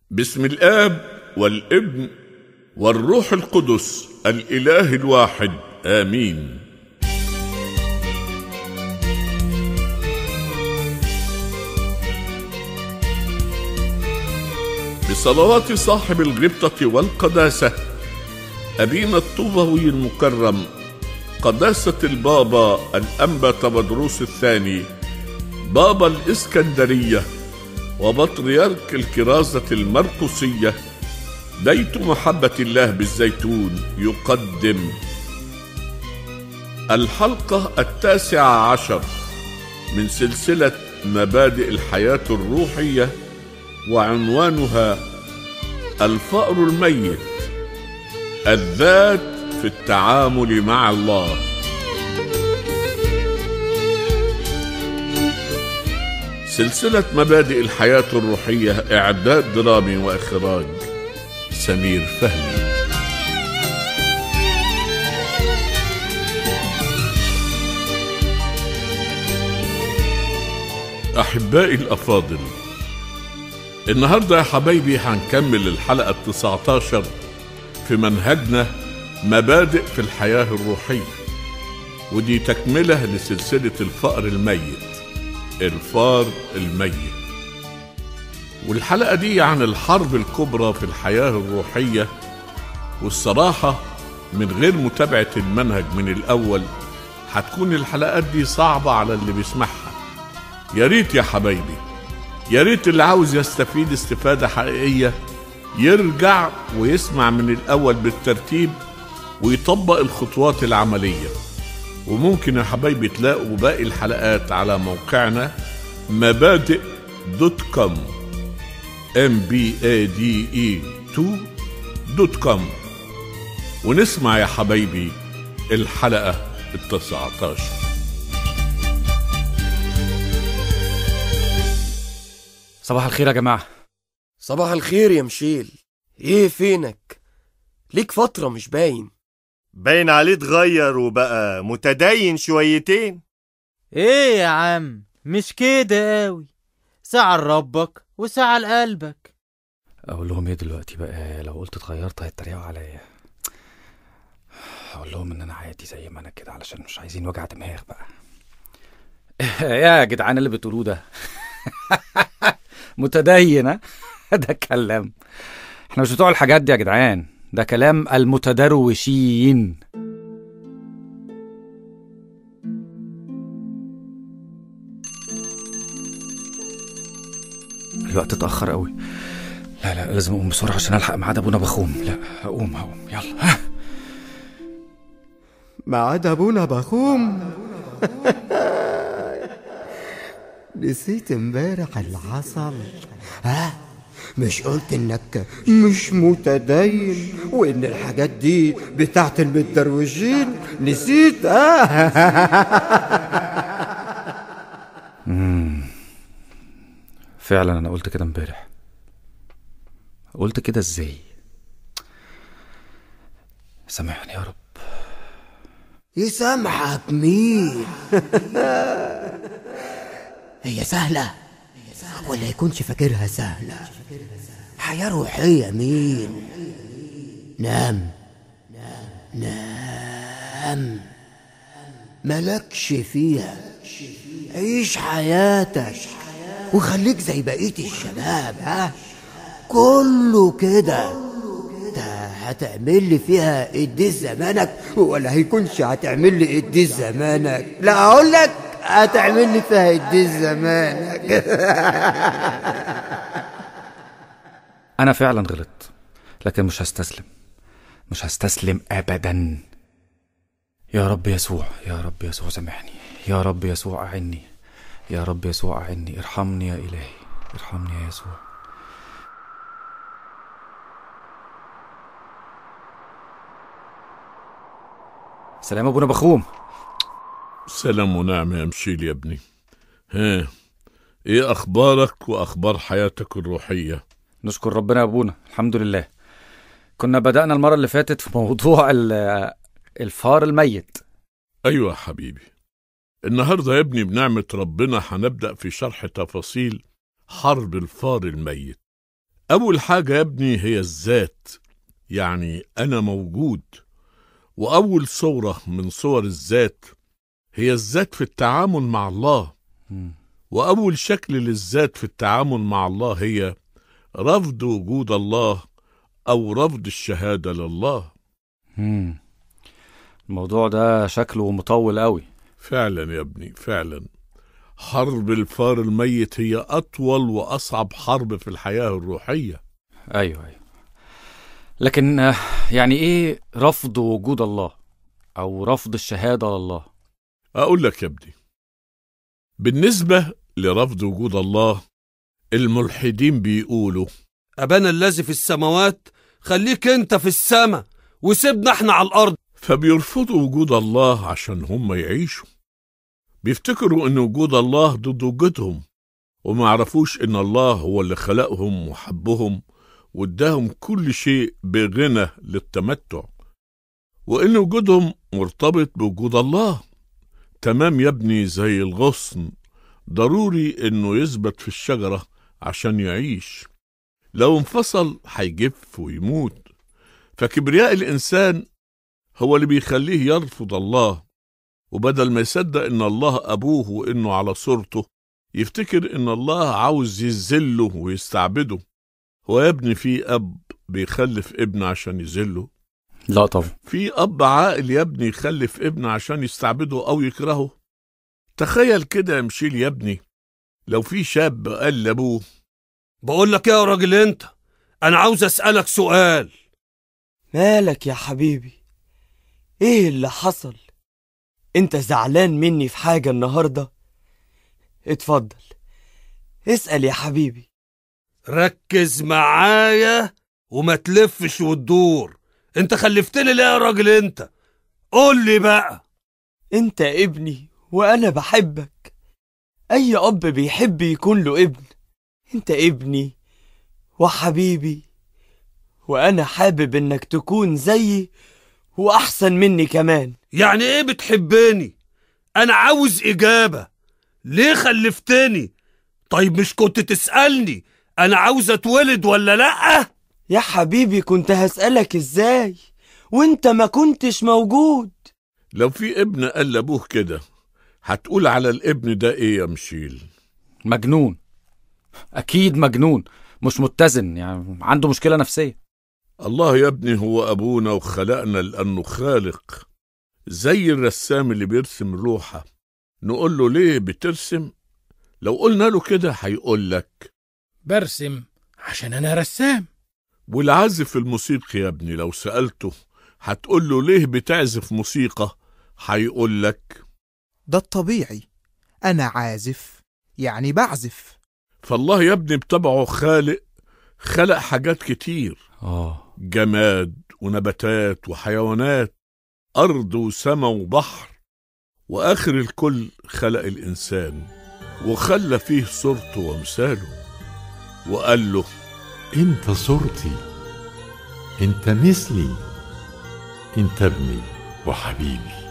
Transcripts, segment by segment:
بسم الاب والابن والروح القدس الاله الواحد امين بصلوات صاحب الغبطه والقداسه ابينا الطوبوي المكرم قداسه البابا الانبا تبدروس الثاني بابا الاسكندريه وبطريرك الكرازة المرقسية بيت محبة الله بالزيتون يقدم الحلقة التاسعة عشر من سلسلة مبادئ الحياة الروحية وعنوانها الفأر الميت الذات في التعامل مع الله سلسلة مبادئ الحياة الروحية إعداد درامي وإخراج سمير فهمي أحبائي الأفاضل النهاردة يا حبايبي هنكمل الحلقة التسعة عشر في منهجنا مبادئ في الحياة الروحية ودي تكملة لسلسلة الفأر الميت الفار الميت والحلقة دي عن الحرب الكبرى في الحياة الروحية والصراحة من غير متابعة المنهج من الأول هتكون الحلقات دي صعبة على اللي بيسمعها يا ريت يا حبايبي يا ريت اللي عاوز يستفيد استفادة حقيقية يرجع ويسمع من الأول بالترتيب ويطبق الخطوات العمليه وممكن يا حبايبي تلاقوا باقي الحلقات على موقعنا مبادئ دوت كوم ام بي اي دي اي 2 دوت كوم ونسمع يا حبايبي الحلقة التسعة عشر صباح الخير يا جماعة صباح الخير يا مشيل ايه فينك ليك فترة مش باين باين عليه اتغير وبقى متدين شويتين ايه يا عم مش كده قوي ساعة لربك وساعة لقلبك أقول لهم إيه دلوقتي بقى لو قلت اتغيرت هيتريقوا عليا أقول لهم إن أنا عادي زي ما أنا كده علشان مش عايزين وجع دماغ بقى يا جدعان اللي بتقولوه ده متدين ها؟ ده كلام احنا مش بتوع الحاجات دي يا جدعان ده كلام المتدروشين الوقت اتأخر قوي لا لا لازم أقوم بسرعة عشان ألحق ميعاد أبونا بخوم لا هقوم هقوم يلا ها ميعاد ابونا بخوم نسيت امبارح اللي حصل ها مش قلت انك مش متدين وان الحاجات دي بتاعت المتدروشين نسيت اه فعلا أنا قلت كده امبارح قلت كده إزاي سامحني يا رب يسامحك مين هي سهلة ولا يكونش فاكرها سهلة حياة روحية مين نام نام ملكش فيها عيش حياتك وخليك زي بقية الشباب ها كله كده ده هتعمل لي فيها قديس زمانك ولا هيكونش هتعمل لي قديس زمانك لا اقول لك هتعمل لي فيها قديس زمانك أنا فعلا غلطت لكن مش هستسلم مش هستسلم أبدا يا رب يسوع يا رب يسوع سامحني يا رب يسوع أعني يا رب يسوع أعني ارحمني يا إلهي ارحمني يا يسوع سلام أبونا بخوم سلام ونعم يا مشيل يا ابني ها ايه اخبارك واخبار حياتك الروحية نشكر ربنا يا أبونا الحمد لله كنا بدأنا المرة اللي فاتت في موضوع ال- الفار الميت ايوه يا حبيبي النهارده يا ابني بنعمة ربنا هنبدأ في شرح تفاصيل حرب الفار الميت أول حاجة يا ابني هي الذات يعني أنا موجود وأول صورة من صور الذات هي الذات في التعامل مع الله مم. وأول شكل للذات في التعامل مع الله هي رفض وجود الله أو رفض الشهادة لله مم. الموضوع ده شكله مطول قوي فعلا يا ابني فعلا حرب الفار الميت هي أطول وأصعب حرب في الحياة الروحية ايوه ايوه لكن آه، يعني ايه رفض وجود الله او رفض الشهاده لله أقول لك يا ابني بالنسبة لرفض وجود الله الملحدين بيقولوا أبانا الذي في السماوات خليك أنت في السماء وسيبنا احنا على الأرض فبيرفضوا وجود الله عشان هم يعيشوا بيفتكروا ان وجود الله ضد وجودهم وما يعرفوش ان الله هو اللي خلقهم وحبهم واداهم كل شيء بغنى للتمتع وان وجودهم مرتبط بوجود الله تمام يا ابني زي الغصن ضروري انه يثبت في الشجرة عشان يعيش لو انفصل هيجف ويموت فكبرياء الانسان هو اللي بيخليه يرفض الله وبدل ما يصدق ان الله ابوه وانه على صورته يفتكر ان الله عاوز يذله ويستعبده هو يا ابني في اب بيخلف ابن عشان يذله لا طبعا في اب عاقل يا ابني يخلف ابن عشان يستعبده او يكرهه تخيل كده يا مشيل يا ابني لو في شاب قال لابوه بقول لك إيه يا راجل أنت أنا عاوز أسألك سؤال مالك يا حبيبي ايه اللي حصل انت زعلان مني في حاجة النهاردة اتفضل اسأل يا حبيبي ركز معايا وما تلفش وتدور انت خلفتني ليه يا راجل انت قول لي بقى انت ابني وانا بحبك اي اب بيحب يكون له ابن انت ابني وحبيبي وانا حابب انك تكون زيي واحسن مني كمان يعني ايه بتحبني انا عاوز اجابة ليه خلفتني طيب مش كنت تسألني انا عاوز اتولد ولا لأ يا حبيبي كنت هسألك ازاي وانت ما كنتش موجود لو في ابن قال لابوه كده هتقول على الابن ده ايه يا مشيل مجنون اكيد مجنون مش متزن يعني عنده مشكله نفسيه الله يا ابني هو أبونا وخلقنا لأنه خالق زي الرسام اللي بيرسم لوحة نقول له ليه بترسم لو قلنا له كده هيقول لك برسم عشان أنا رسام والعازف الموسيقي يا ابني لو سألته هتقول له ليه بتعزف موسيقى هيقول لك ده الطبيعي أنا عازف يعني بعزف فالله يا ابني بطبعه خالق خلق حاجات كتير اه جماد ونباتات وحيوانات أرض وسما وبحر وآخر الكل خلق الإنسان وخلى فيه صورته ومثاله وقال له انت صورتي انت مثلي انت ابني وحبيبي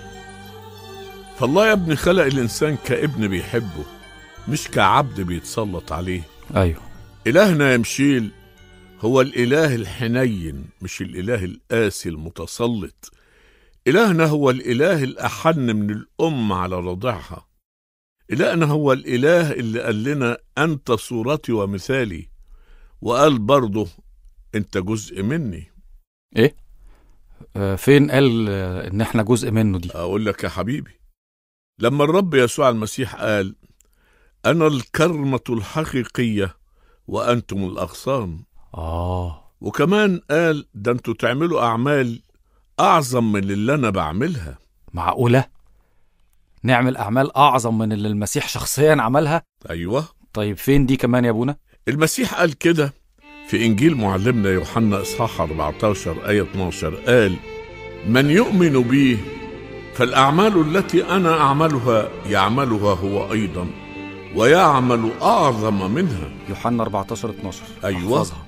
فالله يا ابني خلق الإنسان كابن بيحبه مش كعبد بيتسلط عليه ايوه إلهنا يا مشيل هو الإله الحنين مش الإله القاسي المتسلط إلهنا هو الإله الأحن من الأم على رضعها إلهنا هو الإله اللي قال لنا أنت صورتي ومثالي وقال برضه أنت جزء مني ايه آه فين قال آه، ان احنا جزء منه دي أقول لك يا حبيبي لما الرب يسوع المسيح قال أنا الكرمة الحقيقية وأنتم الأغصان اه وكمان قال ده انتوا تعملوا أعمال أعظم من اللي أنا بعملها معقوله نعمل اعمال اعظم من اللي المسيح شخصيا عملها أيوه طيب فين دي كمان يا ابونا المسيح قال كده في إنجيل معلمنا يوحنا إصحاح 14 آية 12 قال من يؤمن بي فالأعمال التي أنا أعملها يعملها هو أيضا ويعمل أعظم منها يوحنا 14 12 أيوة. احفظها.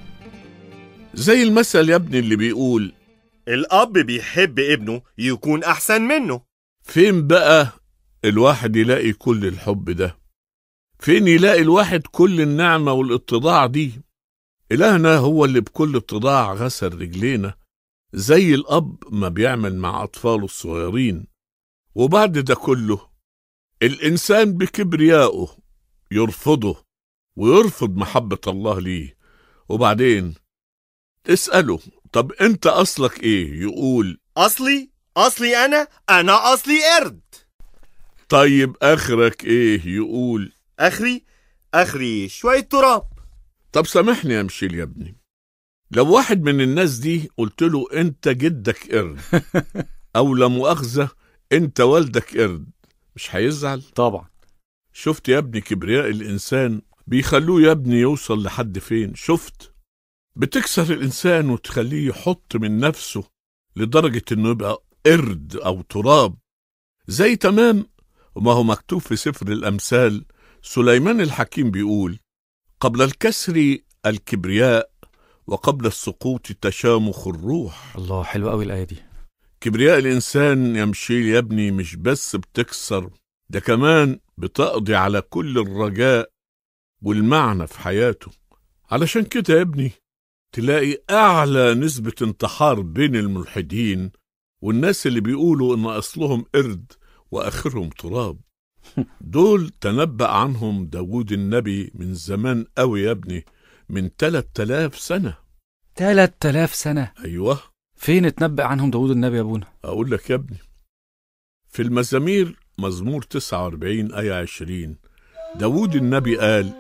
زي المثل يا ابني اللي بيقول الأب بيحب ابنه يكون أحسن منه فين بقى الواحد يلاقي كل الحب ده فين يلاقي الواحد كل النعمة والاتضاع دي إلهنا هو اللي بكل اتضاع غسل رجلينا زي الأب ما بيعمل مع أطفاله الصغيرين وبعد ده كله الإنسان بكبريائه يرفضه ويرفض محبة الله ليه وبعدين تسأله طب أنت أصلك إيه يقول أصلي أصلي أنا أنا أصلي قرد طيب آخرك إيه يقول آخري آخري شوية تراب طب سامحني يا مشيل يا ابني لو واحد من الناس دي قلت له انت جدك قرد او لا مؤاخذه انت والدك قرد مش هيزعل طبعا شفت يا ابني كبرياء الانسان بيخلوه يا ابني يوصل لحد فين شفت بتكسر الانسان وتخليه يحط من نفسه لدرجه انه يبقى قرد او تراب زي تمام ما هو مكتوب في سفر الامثال سليمان الحكيم بيقول قبل الكسر الكبرياء وقبل السقوط تشامخ الروح الله حلو قوي الآية دي كبرياء الإنسان يمشي يا ابني مش بس بتكسر ده كمان بتقضي على كل الرجاء والمعنى في حياته علشان كده يا ابني تلاقي أعلى نسبة انتحار بين الملحدين والناس اللي بيقولوا إن أصلهم قرد وآخرهم تراب دول تنبأ عنهم داوود النبي من زمان قوي يا ابني من تلات آلاف سنة تلات آلاف سنة أيوه فين اتنبأ عنهم داود النبي يا ابونا أقول لك يا ابني في المزامير مزمور 49 آية 20 داوود النبي قال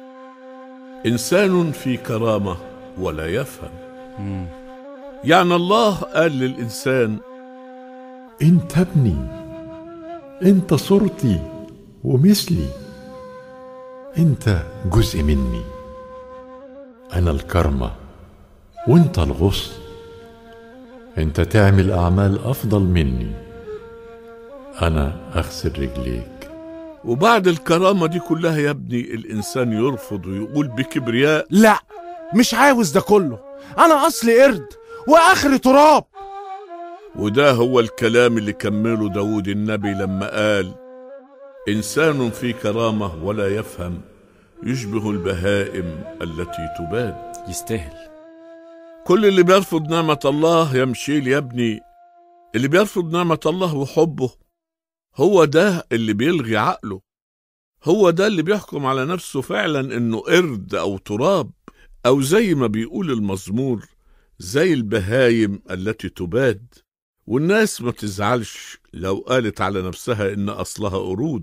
إنسان في كرامة ولا يفهم مم. يعني الله قال للإنسان انت ابني انت صورتي ومثلي انت جزء مني انا الكرمه وانت الغصن انت تعمل اعمال افضل مني انا اغسل رجليك وبعد الكرامة دي كلها يا ابني الإنسان يرفض ويقول بكبرياء لا مش عاوز ده كله انا اصلي قرد واخري تراب وده هو الكلام اللي كمله داود النبي لما قال إنسان في كرامة ولا يفهم يشبه البهائم التي تباد يستاهل كل اللي بيرفض نعمة الله يمشيل يا ابني اللي بيرفض نعمة الله وحبه هو ده اللي بيلغي عقله هو ده اللي بيحكم على نفسه فعلا انه قرد او تراب او زي ما بيقول المزمور زي البهايم التي تباد والناس ما تزعلش لو قالت على نفسها ان اصلها قرود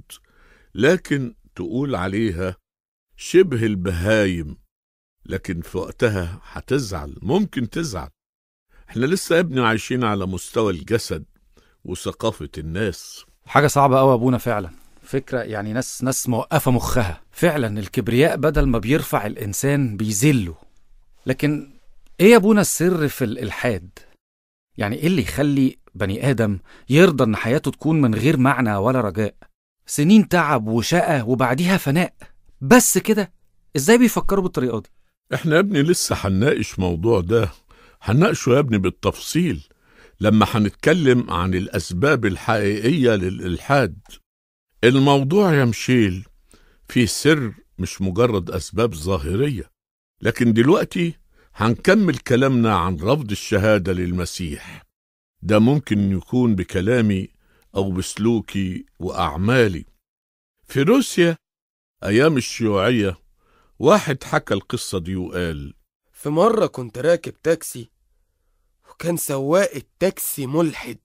لكن تقول عليها شبه البهايم لكن في وقتها هتزعل ممكن تزعل احنا لسه يا ابني عايشين على مستوى الجسد وثقافة الناس حاجة صعبة قوي يا ابونا فعلا فكرة يعني ناس ناس موقفة مخها فعلا الكبرياء بدل ما بيرفع الإنسان بيذله لكن إيه يا ابونا السر في الإلحاد؟ يعني إيه اللي يخلي بني آدم يرضى إن حياته تكون من غير معنى ولا رجاء؟ سنين تعب وشقى وبعديها فناء بس كده إزاي بيفكروا بالطريقة دي؟ احنا يا ابني لسه هنناقش موضوع ده هنناقشه يا ابني بالتفصيل لما هنتكلم عن الأسباب الحقيقية للإلحاد الموضوع يا مشيل فيه سر مش مجرد أسباب ظاهرية لكن دلوقتي هنكمل كلامنا عن رفض الشهادة للمسيح ده ممكن يكون بكلامي أو بسلوكي وأعمالي في روسيا أيام الشيوعية واحد حكى القصة دي وقال في مرة كنت راكب تاكسي وكان سواق التاكسي ملحد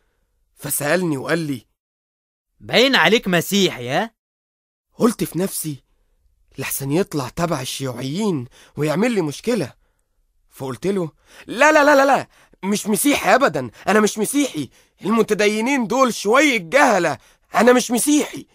فسألني وقال لي باين عليك مسيحي ها قلت في نفسي لحسن يطلع تبع الشيوعيين ويعمل لي مشكلة فقلت له لا لا لا لا لا مش مسيحي أبدا أنا مش مسيحي المتدينين دول شوية جهلة أنا مش مسيحي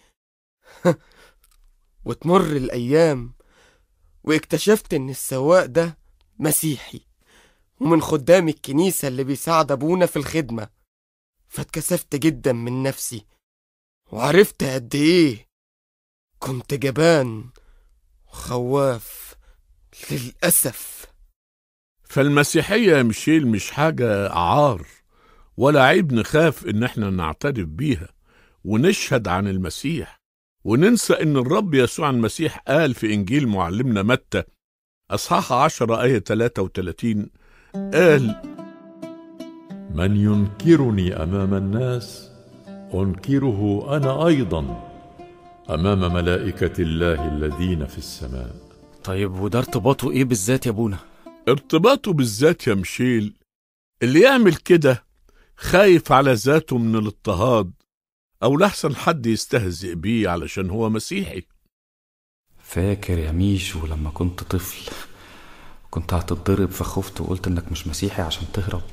وتمر الأيام واكتشفت إن السواق ده مسيحي ومن خدام الكنيسة اللي بيساعد أبونا في الخدمة فاتكسفت جدا من نفسي وعرفت قد إيه كنت جبان وخواف للأسف فالمسيحية يا ميشيل مش حاجة عار ولا عيب نخاف إن احنا نعترف بيها ونشهد عن المسيح وننسى إن الرب يسوع المسيح قال في إنجيل معلمنا متى أصحاح عشرة آية 33 قال من ينكرني امام الناس انكره انا ايضا امام ملائكه الله الذين في السماء طيب وده ارتباطه ايه بالذات يا ابونا ارتباطه بالذات يا مشيل اللي يعمل كده خايف على ذاته من الاضطهاد أو لحسن حد يستهزئ بيه علشان هو مسيحي فاكر يا ميشو لما كنت طفل كنت هتتضرب فخفت وقلت انك مش مسيحي عشان تهرب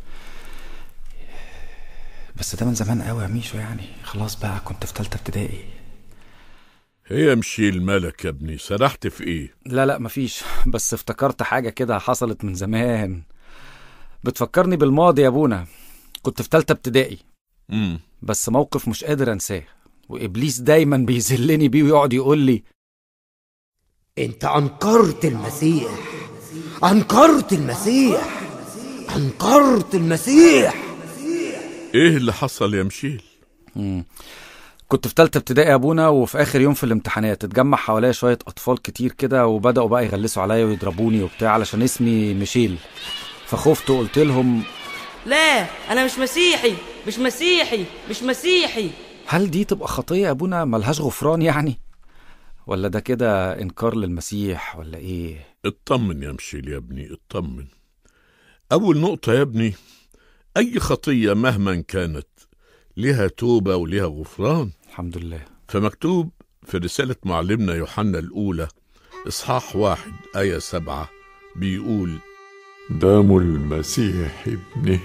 بس ده من زمان قوي يا ميشو يعني خلاص بقى كنت في تالتة ابتدائي هي مشيل مالك يا ابني سرحت في ايه لا لا مفيش بس افتكرت حاجة كده حصلت من زمان بتفكرني بالماضي يا ابونا كنت في تالتة ابتدائي امم بس موقف مش قادر انساه وابليس دايما بيذلني بيه ويقعد يقول لي انت انكرت المسيح انكرت المسيح انكرت المسيح ايه اللي حصل يا مشيل مم. كنت في تالتة ابتدائي يا ابونا وفي اخر يوم في الامتحانات اتجمع حواليا شوية اطفال كتير كده وبدأوا بقى يغلسوا عليا ويضربوني وبتاع علشان اسمي ميشيل فخفت وقلت لهم لا انا مش مسيحي مش مسيحي مش مسيحي هل دي تبقى خطية يا ابونا ملهاش غفران يعني ولا ده كده انكار للمسيح ولا ايه اطمن يا مشيل يا ابني اطمن أول نقطة يا ابني أي خطية مهما كانت لها توبة ولها غفران الحمد لله فمكتوب في رسالة معلمنا يوحنا الأولى إصحاح واحد آية سبعة بيقول دم المسيح ابنه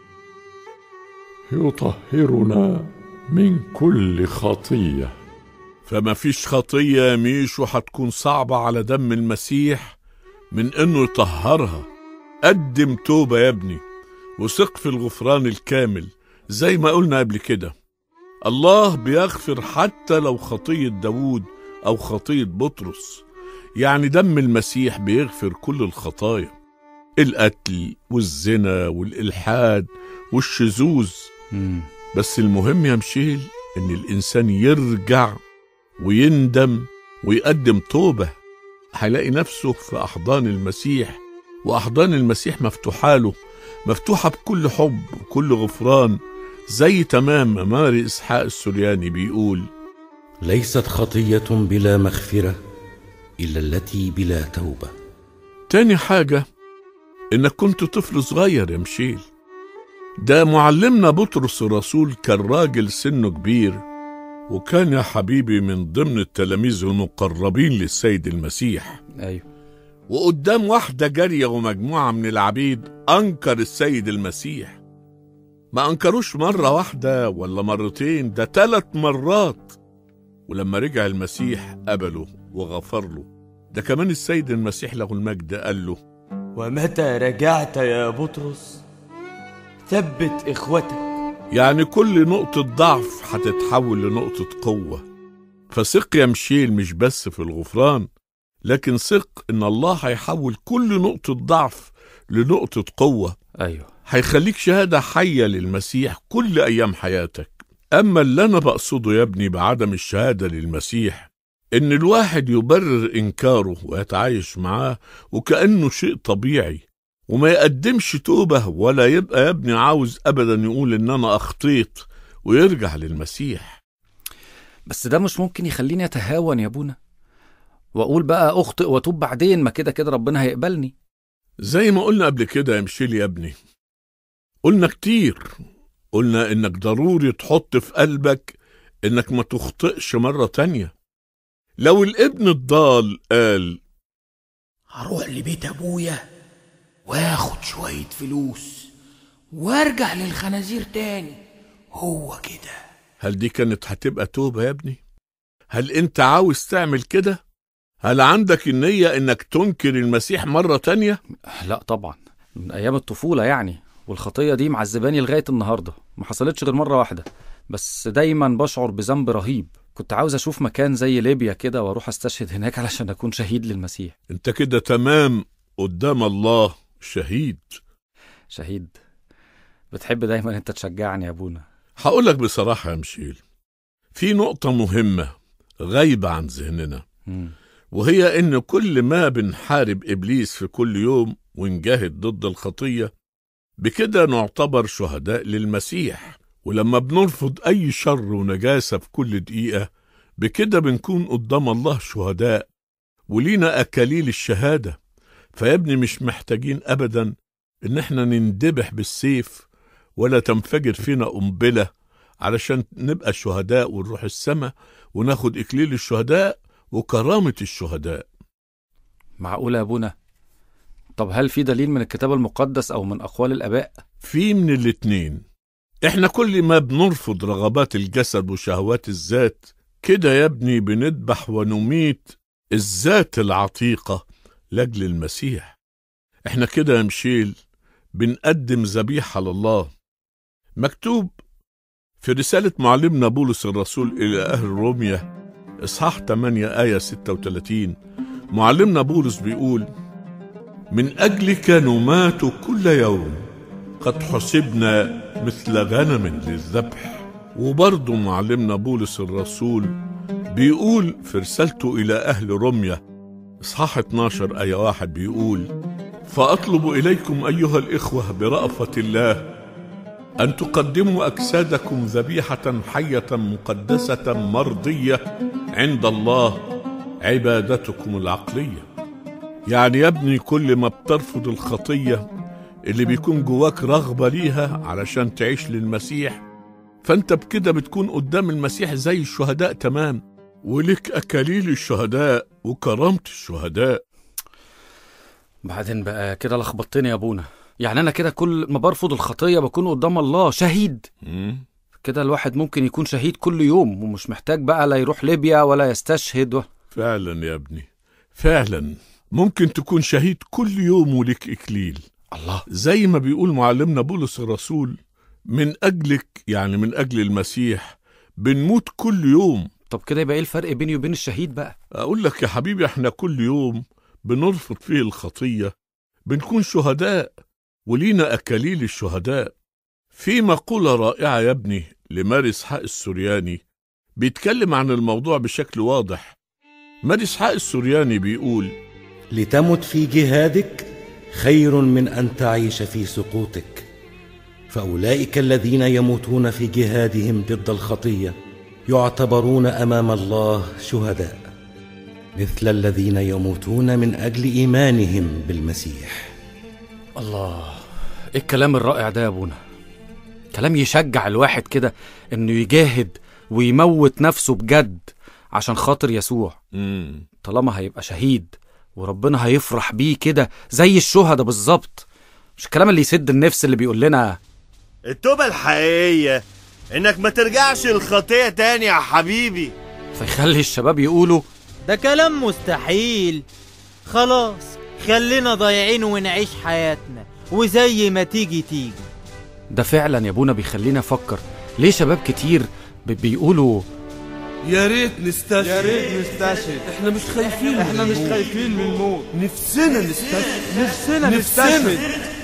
يطهرنا من كل خطيه فما فيش خطية يا ميشو هتكون صعبة على دم المسيح من إنه يطهرها قدم توبة يا ابني وثق في الغفران الكامل زي ما قلنا قبل كده الله بيغفر حتى لو خطية داوود أو خطية بطرس يعني دم المسيح بيغفر كل الخطايا القتل والزنا والإلحاد والشذوذ مم. بس المهم يا مشيل إن الإنسان يرجع ويندم ويقدم توبة هيلاقي نفسه في أحضان المسيح وأحضان المسيح مفتوحة له مفتوحة بكل حب وكل غفران زي تمام ما ماري إسحاق السرياني بيقول ليست خطية بلا مغفرة إلا التي بلا توبة تاني حاجة إنك كنت طفل صغير يا مشيل ده معلمنا بطرس الرسول كان راجل سنه كبير وكان يا حبيبي من ضمن التلاميذ المقربين للسيد المسيح ايوه وقدام واحدة جارية ومجموعة من العبيد أنكر السيد المسيح ما أنكروش مرة واحدة ولا مرتين ده ثلاث مرات ولما رجع المسيح قبله وغفر له ده كمان السيد المسيح له المجد قال له ومتى رجعت يا بطرس ثبت إخوتك يعني كل نقطة ضعف هتتحول لنقطة قوة فثق يا مشيل مش بس في الغفران لكن ثق إن الله هيحول كل نقطة ضعف لنقطة قوة ايوه هيخليك شهادة حية للمسيح كل أيام حياتك أما اللي أنا بقصده يا ابني بعدم الشهادة للمسيح إن الواحد يبرر إنكاره ويتعايش معاه وكأنه شيء طبيعي وما يقدمش توبة ولا يبقى يا ابني عاوز أبدا يقول إن أنا أخطيت ويرجع للمسيح بس ده مش ممكن يخليني اتهاون يا ابونا واقول بقى اخطئ واتوب بعدين ما كده كده ربنا هيقبلني زي ما قلنا قبل كده يا مشيل يا ابني قلنا كتير قلنا إنك ضروري تحط في قلبك إنك ما تخطئش مرة تانية لو الابن الضال قال هروح لبيت ابويا واخد شوية فلوس وارجع للخنازير تاني هو كده هل دي كانت هتبقى توبة يا ابني؟ هل انت عاوز تعمل كده؟ هل عندك النية انك تنكر المسيح مرة تانية؟ لا طبعا من ايام الطفوله يعني والخطيه دي معذباني لغايه النهارده ما حصلتش غير مره واحده بس دايما بشعر بذنب رهيب كنت عاوز اشوف مكان زي ليبيا كده واروح استشهد هناك علشان اكون شهيد للمسيح انت كده تمام قدام الله شهيد شهيد بتحب دايما انت تشجعني يا ابونا هقولك بصراحة يا مشيل في نقطة مهمة غايبة عن ذهننا مم. وهي إن كل ما بنحارب إبليس في كل يوم ونجاهد ضد الخطية بكده نعتبر شهداء للمسيح ولما بنرفض أي شر ونجاسة في كل دقيقة بكده بنكون قدام الله شهداء ولينا أكاليل الشهادة فيا ابني مش محتاجين أبدا إن احنا نندبح بالسيف ولا تنفجر فينا قنبلة علشان نبقى شهداء ونروح السماء وناخد إكليل الشهداء وكرامة الشهداء معقولة يا أبونا طب هل في دليل من الكتاب المقدس أو من أقوال الآباء في من الاتنين احنا كل ما بنرفض رغبات الجسد وشهوات الذات كده يا ابني بنذبح ونميت الذات العتيقة لأجل المسيح احنا كده يا مشيل بنقدم ذبيحة لله مكتوب في رسالة معلمنا بولس الرسول إلى أهل روميا إصحاح 8 آية 36 معلمنا بولس بيقول من أجلك نمات كل يوم قد حسبنا مثل غنم للذبح وبرضه معلمنا بولس الرسول بيقول في رسالته إلى أهل روميا إصحاح 12 آية واحد بيقول فأطلب إليكم أيها الإخوة برأفة الله أن تقدموا أجسادكم ذبيحة حية مقدسة مرضية عند الله عبادتكم العقلية يعني يا ابني كل ما بترفض الخطية اللي بيكون جواك رغبة ليها علشان تعيش للمسيح فانت بكده بتكون قدام المسيح زي الشهداء تمام ولك أكاليل الشهداء وكرامة الشهداء بعدين بقى كده لخبطتني يا أبونا يعني أنا كده كل ما برفض الخطية بكون قدام الله شهيد مم. كده الواحد ممكن يكون شهيد كل يوم ومش محتاج بقى لا يروح ليبيا ولا يستشهد و... فعلا يا ابني فعلا ممكن تكون شهيد كل يوم ولك إكليل الله زي ما بيقول معلمنا بولس الرسول من أجلك يعني من أجل المسيح بنموت كل يوم طب كده يبقى ايه الفرق بيني وبين الشهيد بقى أقول لك يا حبيبي احنا كل يوم بنرفض فيه الخطية بنكون شهداء ولينا أكاليل الشهداء في مقولة رائعة يا ابني لماري إسحاق السورياني بيتكلم عن الموضوع بشكل واضح ماري إسحاق السورياني بيقول لتمت في جهادك خير من ان تعيش في سقوطك فاولئك الذين يموتون في جهادهم ضد الخطيه يعتبرون امام الله شهداء مثل الذين يموتون من اجل ايمانهم بالمسيح الله ايه الكلام الرائع ده يا ابونا كلام يشجع الواحد كده انه يجاهد ويموت نفسه بجد عشان خاطر يسوع مم. طالما هيبقى شهيد وربنا هيفرح بيه كده زي الشهداء بالظبط مش الكلام اللي يسد النفس اللي بيقول لنا التوبة الحقيقية انك ما ترجعش الخطية تاني يا حبيبي فيخلي الشباب يقولوا ده كلام مستحيل خلاص خلينا ضايعين ونعيش حياتنا وزي ما تيجي تيجي ده فعلا يا ابونا بيخلينا افكر ليه شباب كتير بي- بيقولوا يا ريت نستشهد يا ريت نستشهد احنا مش خايفين احنا من مش الموت. خايفين من الموت نفسنا نستشهد نفسنا نستشهد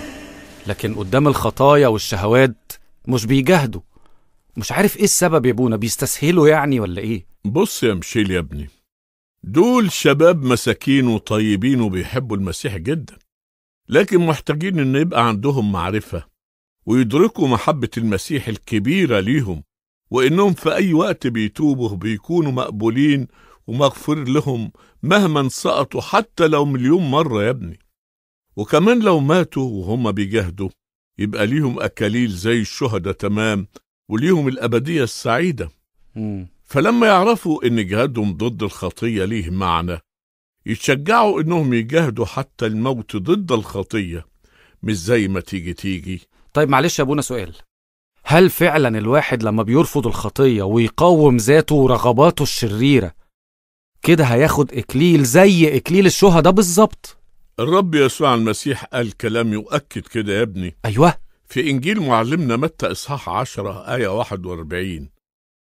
لكن قدام الخطايا والشهوات مش بيجاهدوا مش عارف ايه السبب يا ابونا بيستسهلوا يعني ولا ايه بص يا مشيل يا ابني دول شباب مساكين وطيبين وبيحبوا المسيح جدا لكن محتاجين ان يبقى عندهم معرفة ويدركوا محبة المسيح الكبيرة ليهم وانهم في اي وقت بيتوبوا بيكونوا مقبولين ومغفور لهم مهما سقطوا حتى لو مليون مرة يا ابني وكمان لو ماتوا وهم بيجاهدوا يبقى ليهم أكاليل زي الشهداء تمام وليهم الأبدية السعيدة مم. فلما يعرفوا إن جهادهم ضد الخطية ليه معنى يتشجعوا إنهم يجاهدوا حتى الموت ضد الخطية مش زي ما تيجي تيجي طيب معلش يا ابونا سؤال هل فعلا الواحد لما بيرفض الخطية ويقاوم ذاته ورغباته الشريرة كده هياخد إكليل زي إكليل الشهداء بالظبط الرب يسوع المسيح قال كلام يؤكد كده يا ابني أيوه في إنجيل معلمنا متى إصحاح عشرة آية 41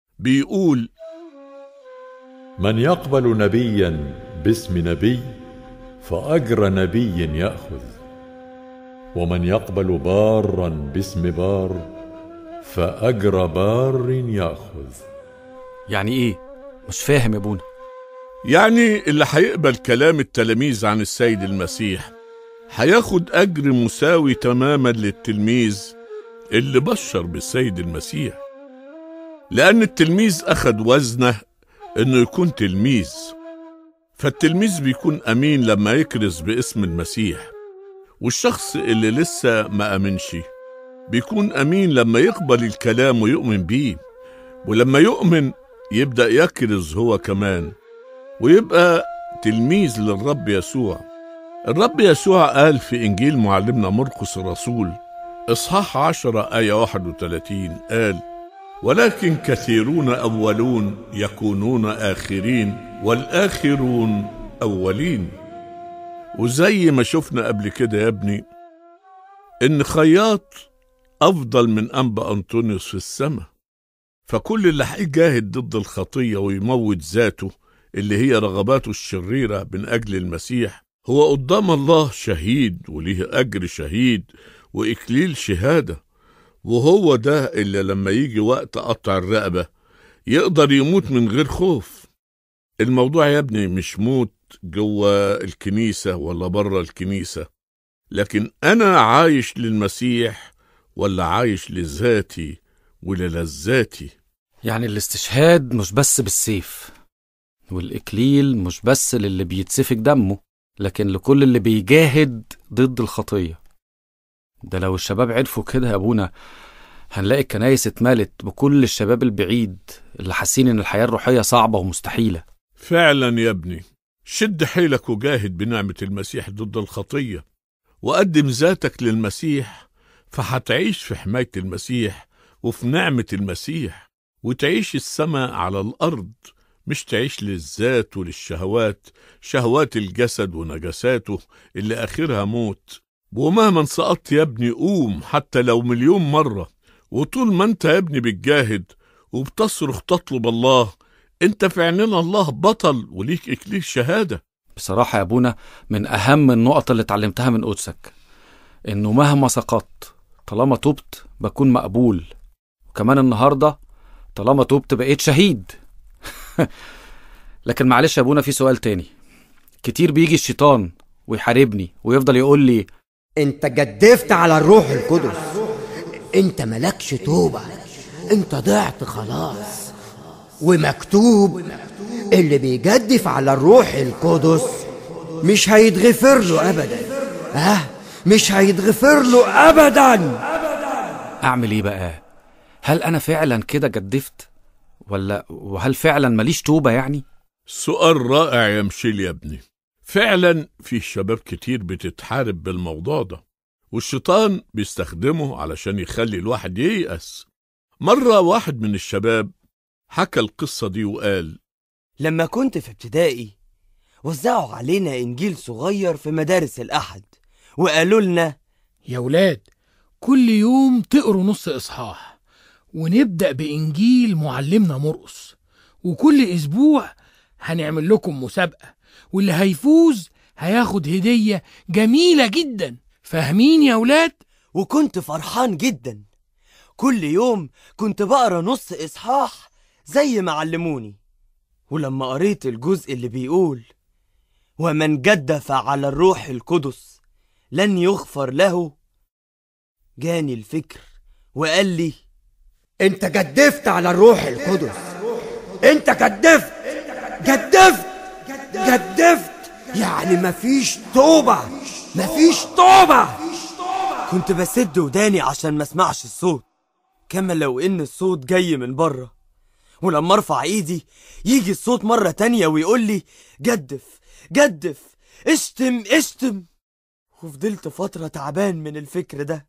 بيقول من يقبل نبيا باسم نبي فأجر نبي يأخذ ومن يقبل بارا باسم بار فأجر بار يأخذ يعني إيه مش فاهم يا ابونا يعني اللي هيقبل كلام التلاميذ عن السيد المسيح هياخد أجر مساوي تماما للتلميذ اللي بشر بالسيد المسيح لأن التلميذ أخد وزنه إنه يكون تلميذ فالتلميذ بيكون أمين لما يكرز باسم المسيح والشخص اللي لسه ما أمنش بيكون أمين لما يقبل الكلام ويؤمن بيه ولما يؤمن يبدأ يكرز هو كمان ويبقى تلميذ للرب يسوع الرب يسوع قال في إنجيل معلمنا مرقس الرسول إصحاح عشرة آية 31 قال ولكن كثيرون أولون يكونون آخرين والآخرون أولين وزي ما شفنا قبل كده يا ابني إن خياط أفضل من أنبا أنطونيوس في السماء فكل اللي هيجاهد ضد الخطية ويموت ذاته اللي هي رغباته الشريرة من أجل المسيح هو قدام الله شهيد وليه أجر شهيد وإكليل شهادة وهو ده اللي لما يجي وقت قطع الرقبة يقدر يموت من غير خوف الموضوع يا ابني مش موت جوه الكنيسة ولا بره الكنيسة لكن أنا عايش للمسيح ولا عايش لذاتي وللذاتي يعني الاستشهاد مش بس بالسيف والإكليل مش بس للي بيتسفك دمه لكن لكل اللي بيجاهد ضد الخطية ده لو الشباب عرفوا كده يا أبونا هنلاقي الكنايس اتملت بكل الشباب البعيد اللي حاسين إن الحياة الروحية صعبة ومستحيلة فعلا يا ابني شد حيلك وجاهد بنعمة المسيح ضد الخطية وقدم ذاتك للمسيح فهتعيش في حماية المسيح وفي نعمة المسيح وتعيش السماء على الأرض مش تعيش للذات وللشهوات شهوات الجسد ونجساته اللي آخرها موت ومهما سقطت يا ابني قوم حتى لو مليون مرة وطول ما انت يا ابني بتجاهد وبتصرخ تطلب الله انت في عيننا الله بطل وليك اكليل شهادة بصراحة يا أبونا من أهم النقط اللي اتعلمتها من قدسك إنه مهما سقطت طالما تبت بكون مقبول وكمان النهاردة طالما تبت بقيت شهيد لكن معلش يا أبونا في سؤال تاني كتير بيجي الشيطان ويحاربني ويفضل يقول لي انت جدفت على الروح القدس انت ملكش توبة انت ضعت خلاص ومكتوب اللي بيجدف على الروح القدس مش هيتغفر له ابدا اه مش هيتغفر له ابدا أعمل إيه بقى؟ هل أنا فعلا كده جدفت؟ ولا وهل فعلا ماليش توبة يعني؟ سؤال رائع يا مشيل يا ابني فعلا في شباب كتير بتتحارب بالموضوع ده والشيطان بيستخدمه علشان يخلي الواحد ييأس مرة واحد من الشباب حكى القصة دي وقال لما كنت في ابتدائي وزعوا علينا إنجيل صغير في مدارس الأحد وقالوا لنا يا ولاد كل يوم تقروا نص إصحاح ونبدأ بإنجيل معلمنا مرقس وكل أسبوع هنعمل لكم مسابقة واللي هيفوز هياخد هدية جميلة جدا فاهمين يا ولاد؟ وكنت فرحان جدا كل يوم كنت بقرا نص إصحاح زي ما علموني ولما قريت الجزء اللي بيقول ومن جدف على الروح القدس لن يغفر له جاني الفكر وقال لي انت جدفت على الروح القدس انت جدفت جدفت جدفت يعني مفيش توبة مفيش توبة كنت بسد وداني عشان ما اسمعش الصوت كما لو ان الصوت جاي من بره ولما ارفع ايدي يجي الصوت مرة تانية ويقول لي جدف جدف اشتم اشتم وفضلت فترة تعبان من الفكر ده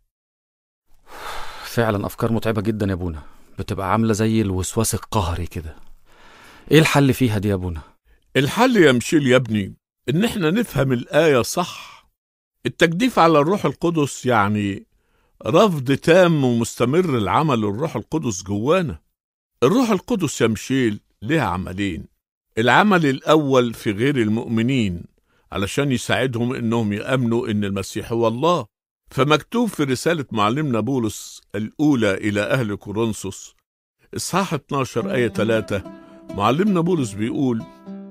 فعلا أفكار متعبة جدا يا أبونا بتبقى عاملة زي الوسواس القهري كده إيه الحل فيها دي يا أبونا؟ الحل يا مشيل يا ابني إن إحنا نفهم الآية صح التجديف على الروح القدس يعني رفض تام ومستمر العمل الروح القدس جوانا الروح القدس يا مشيل ليه عملين العمل الأول في غير المؤمنين علشان يساعدهم إنهم يأمنوا إن المسيح هو الله فمكتوب في رسالة معلمنا بولس الأولى إلى أهل كورنثوس إصحاح 12 آية 3 معلمنا بولس بيقول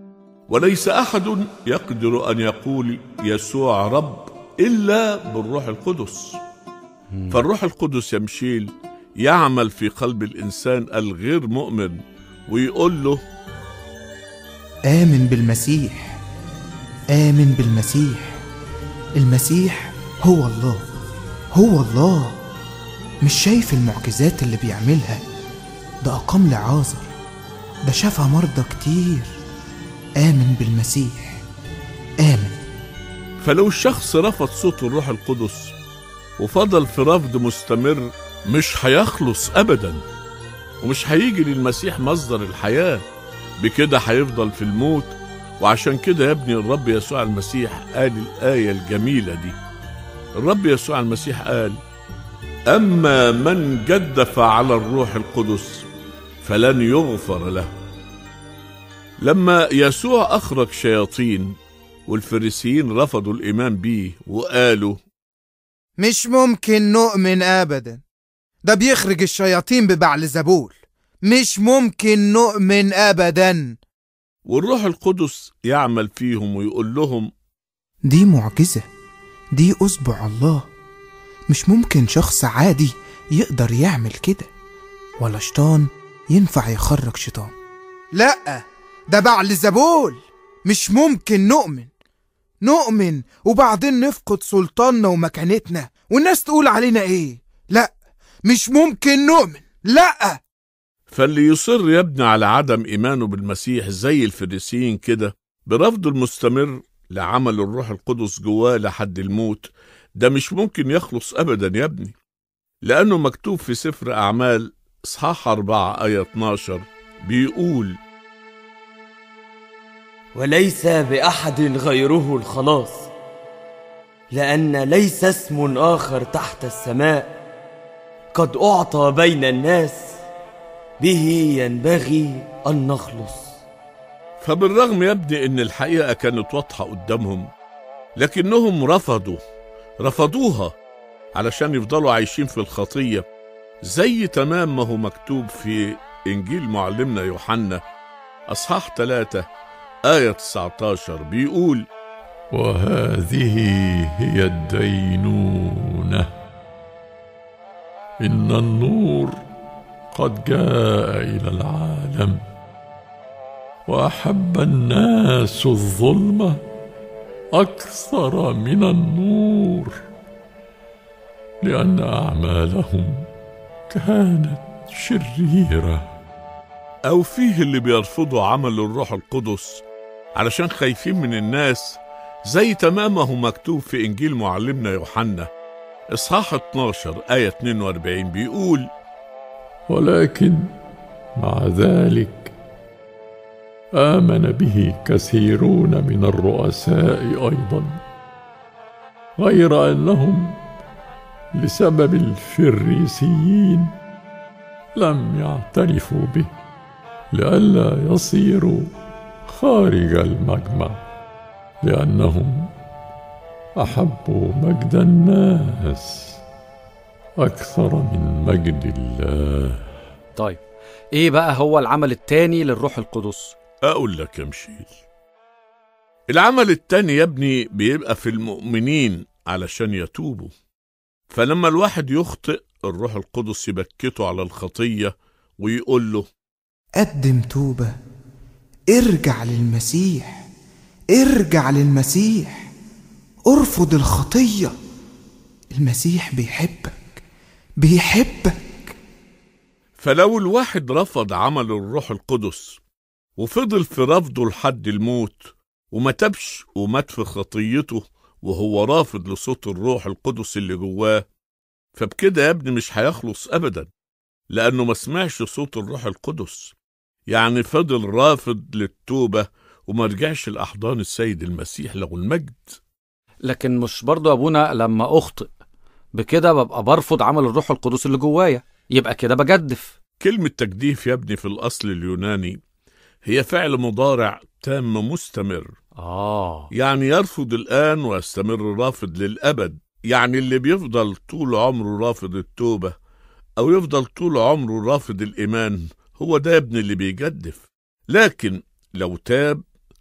وليس احد يقدر ان يقول يسوع رب الا بالروح القدس فالروح القدس يا مشيل يعمل في قلب الانسان الغير مؤمن ويقول له آمن بالمسيح آمن بالمسيح المسيح هو الله هو الله مش شايف المعجزات اللي بيعملها ده أقام لعازر ده شفى مرضى كتير آمن بالمسيح آمن فلو الشخص رفض صوت الروح القدس وفضل في رفض مستمر مش هيخلص ابدا ومش هيجي للمسيح مصدر الحياه بكده هيفضل في الموت وعشان كده يا ابني الرب يسوع المسيح قال الايه الجميله دي الرب يسوع المسيح قال اما من جدف على الروح القدس فلن يغفر له لما يسوع اخرج شياطين والفريسيين رفضوا الايمان بيه وقالوا مش ممكن نؤمن أبدا ده بيخرج الشياطين ببعل زبول مش ممكن نؤمن أبدا والروح القدس يعمل فيهم ويقول لهم دي معجزة دي أصبع الله مش ممكن شخص عادي يقدر يعمل كده ولا شيطان ينفع يخرج شيطان لأ ده بعل زبول مش ممكن نؤمن نؤمن وبعدين نفقد سلطاننا ومكانتنا والناس تقول علينا ايه لا مش ممكن نؤمن لا فاللي يصر يا ابني على عدم ايمانه بالمسيح زي الفريسيين كده برفضه المستمر لعمل الروح القدس جواه لحد الموت ده مش ممكن يخلص ابدا يا ابني لانه مكتوب في سفر اعمال اصحاح 4 ايه 12 بيقول وليس بأحد غيره الخلاص لأن ليس اسم آخر تحت السماء قد أعطى بين الناس به ينبغي أن نخلص فبالرغم يا ابني ان الحقيقه كانت واضحه قدامهم لكنهم رفضوا رفضوها علشان يفضلوا عايشين في الخطيه زي تمام ما هو مكتوب في انجيل معلمنا يوحنا اصحاح 3 ايه 19 بيقول وهذه هي الدينونه ان النور قد جاء الى العالم واحب الناس الظلمه اكثر من النور لان اعمالهم كانت شريره أو فيه اللي بيرفضوا عمل الروح القدس علشان خايفين من الناس زي تمامه مكتوب في إنجيل معلمنا يوحنا إصحاح 12 آية 42 بيقول ولكن مع ذلك امن به كثيرون من الرؤساء ايضا غير انهم لسبب الفريسيين لم يعترفوا به لئلا يصيروا خارج المجمع لانهم احبوا مجد الناس اكثر من مجد الله طيب ايه بقى هو العمل التاني للروح القدس أقول لك يا مشيل العمل التاني يا ابني بيبقى في المؤمنين علشان يتوبوا فلما الواحد يخطئ الروح القدس يبكته على الخطية ويقول له قدم توبة ارجع للمسيح ارجع للمسيح ارفض الخطية المسيح بيحبك بيحبك فلو الواحد رفض عمل الروح القدس وفضل في رفضه لحد الموت وما تبش ومات في خطيته وهو رافض لصوت الروح القدس اللي جواه فبكده يا ابني مش هيخلص ابدا لانه ما سمعش صوت الروح القدس يعني فضل رافض للتوبه وما رجعش لاحضان السيد المسيح له المجد لكن مش برضو يا ابونا لما اخطئ بكده ببقى برفض عمل الروح القدس اللي جوايا يبقى كده بجدف كلمه تجديف يا ابني في الاصل اليوناني هي فعل مضارع تام مستمر آه يعني يرفض الآن ويستمر رافض للأبد يعني اللي بيفضل طول عمره رافض التوبة أو يفضل طول عمره رافض الإيمان هو ده يا ابني اللي بيجدف لكن لو تاب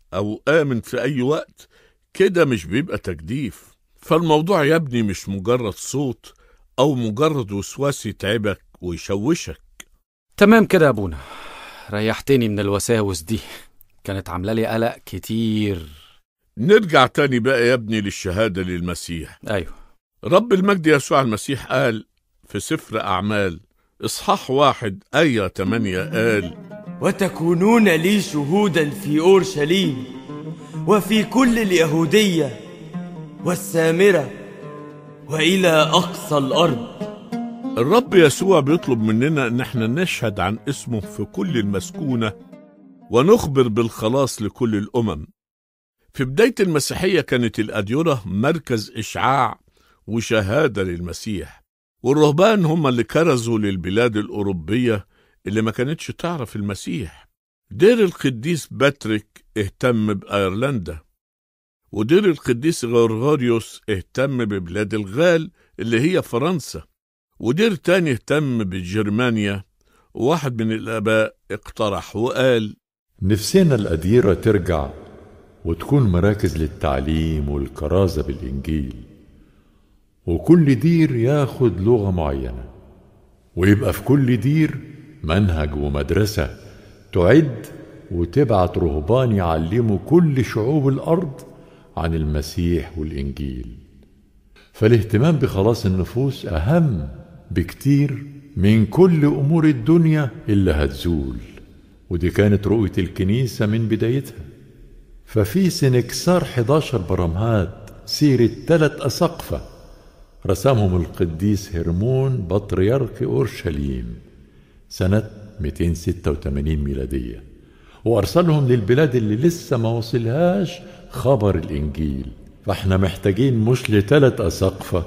أو آمن في أي وقت كده مش بيبقى تجديف فالموضوع يا ابني مش مجرد صوت أو مجرد وسواس يتعبك ويشوشك تمام كده يا ابونا ريحتني من الوساوس دي كانت عامله لي قلق كتير نرجع تاني بقى يا ابني للشهادة للمسيح ايوه رب المجد يسوع المسيح قال في سفر أعمال إصحاح واحد آية 8 قال وتكونون لي شهودا في أورشليم وفي كل اليهودية والسامرة وإلى أقصى الأرض الرب يسوع بيطلب مننا ان احنا نشهد عن اسمه في كل المسكونة ونخبر بالخلاص لكل الامم في بداية المسيحية كانت الأديرة مركز إشعاع وشهادة للمسيح والرهبان هم اللي كرزوا للبلاد الأوروبية اللي ما كانتش تعرف المسيح دير القديس باتريك اهتم بأيرلندا ودير القديس غرغوريوس اهتم ببلاد الغال اللي هي فرنسا ودير تاني اهتم بجرمانيا وواحد من الآباء اقترح وقال نفسنا الأديرة ترجع وتكون مراكز للتعليم والكرازة بالإنجيل وكل دير ياخد لغة معينة ويبقى في كل دير منهج ومدرسة تعد وتبعت رهبان يعلموا كل شعوب الأرض عن المسيح والإنجيل فالاهتمام بخلاص النفوس أهم بكتير من كل أمور الدنيا اللي هتزول ودي كانت رؤية الكنيسة من بدايتها ففي سنكسار 11 برمهات سيرة ثلاث أساقفة رسمهم القديس هرمون بطريرك أورشليم سنة 286 ميلادية وأرسلهم للبلاد اللي لسه ما وصلهاش خبر الإنجيل فاحنا محتاجين مش لثلاث أساقفة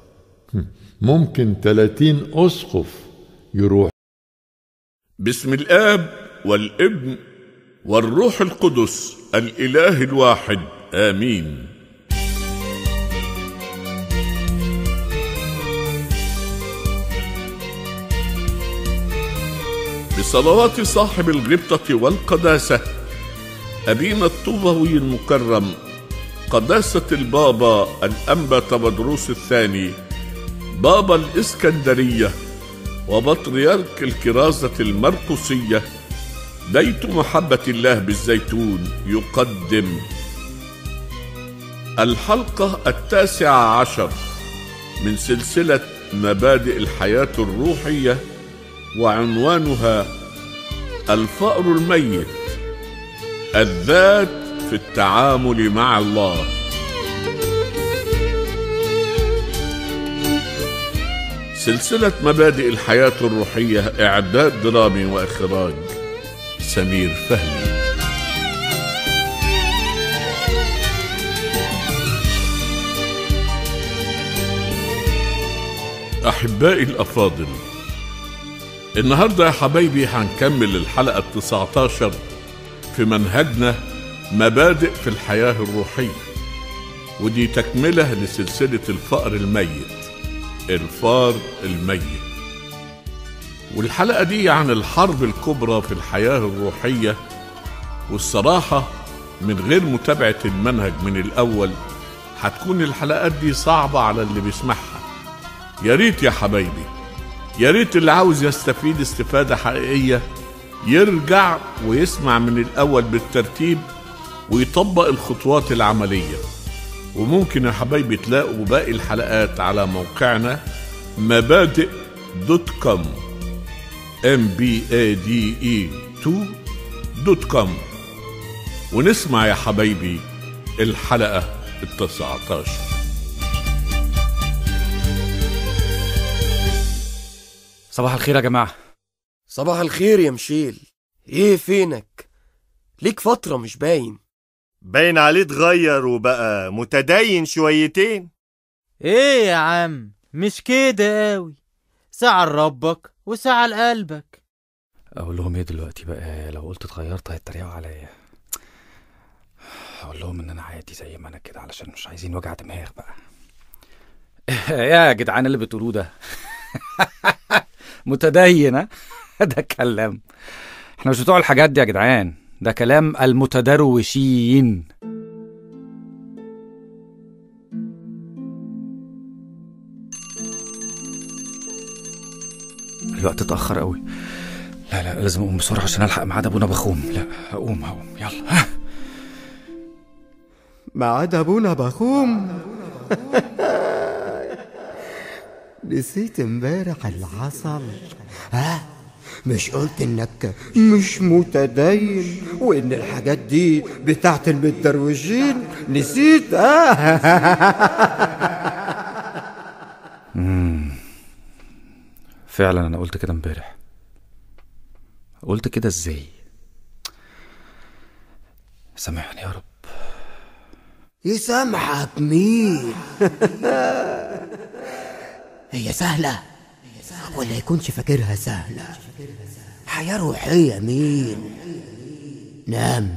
ممكن 30 أسقف يروح باسم الآب والابن والروح القدس الإله الواحد آمين بصلوات صاحب الغبطة والقداسة أبينا الطوبوي المكرم قداسة البابا الأنبا تبدروس الثاني بابا الإسكندرية وبطريرك الكرازة المرقسية بيت محبة الله بالزيتون يقدم الحلقة التاسعة عشر من سلسلة مبادئ الحياة الروحية وعنوانها الفأر الميت الذات في التعامل مع الله سلسلة مبادئ الحياة الروحية إعداد درامي وإخراج سمير فهمي أحبائي الأفاضل النهاردة يا حبايبي هنكمل الحلقة التسعة عشر في منهجنا مبادئ في الحياة الروحية ودي تكملة لسلسلة الفأر الميت الفار الميت والحلقة دي عن الحرب الكبرى في الحياة الروحية والصراحة من غير متابعة المنهج من الأول هتكون الحلقات دي صعبة على اللي بيسمعها يا ريت يا حبايبي يا ريت اللي عاوز يستفيد استفادة حقيقية يرجع ويسمع من الأول بالترتيب ويطبق الخطوات العملية وممكن يا حبايبي تلاقوا باقي الحلقات على موقعنا مبادئ دوت كوم ام بي اي دي اي 2 دوت كوم ونسمع يا حبايبي الحلقة التسعة عشر صباح الخير يا جماعة صباح الخير يا مشيل ايه فينك ليك فترة مش باين باين عليه اتغير وبقى متدين شويتين ايه يا عم مش كده قوي ساعة لربك وساعة لقلبك اقول لهم ايه دلوقتي بقى لو قلت اتغيرت هيتريقوا عليا اقول لهم ان انا عادي زي ما انا كده علشان مش عايزين وجع دماغ بقى يا جدعان اللي بتقولوه ده متدين ها؟ ده كلام احنا مش بتوع الحاجات دي يا جدعان ده كلام المتدروشين الوقت اتأخر قوي لا لا لازم أقوم بسرعة عشان ألحق ميعاد أبونا بخوم لا هقوم هقوم يلا ها ميعاد ابونا بخوم نسيت امبارح اللي حصل ها مش قلت انك مش متدين وان الحاجات دي بتاعت المتدروشين نسيت ها مم. فعلا أنا قلت كده امبارح قلت كده ازاي سامحني يا رب يسامحك مين هي سهلة ولا يكونش فاكرها سهلة حياة روحية مين نام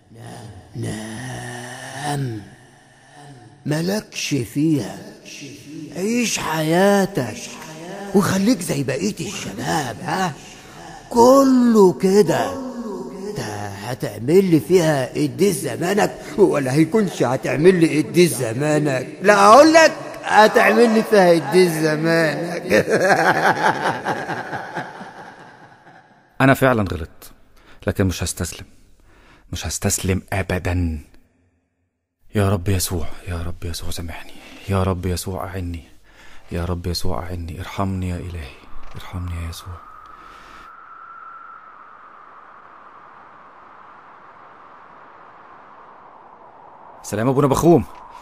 نام ملكش فيها عيش حياتك وخليك زي بقية الشباب ها كله كده انت هتعمل لي فيها قديس زمانك ولا هيكونش هتعمل لي قديس زمانك لا اقول لك هتعمل لي فيها قديس زمانك أنا فعلا غلطت لكن مش هستسلم مش هستسلم أبدا يا رب يسوع يا رب يسوع سامحني يا رب يسوع أعني يا رب يسوع أعني ارحمني يا إلهي ارحمني يا يسوع سلام أبونا بخوم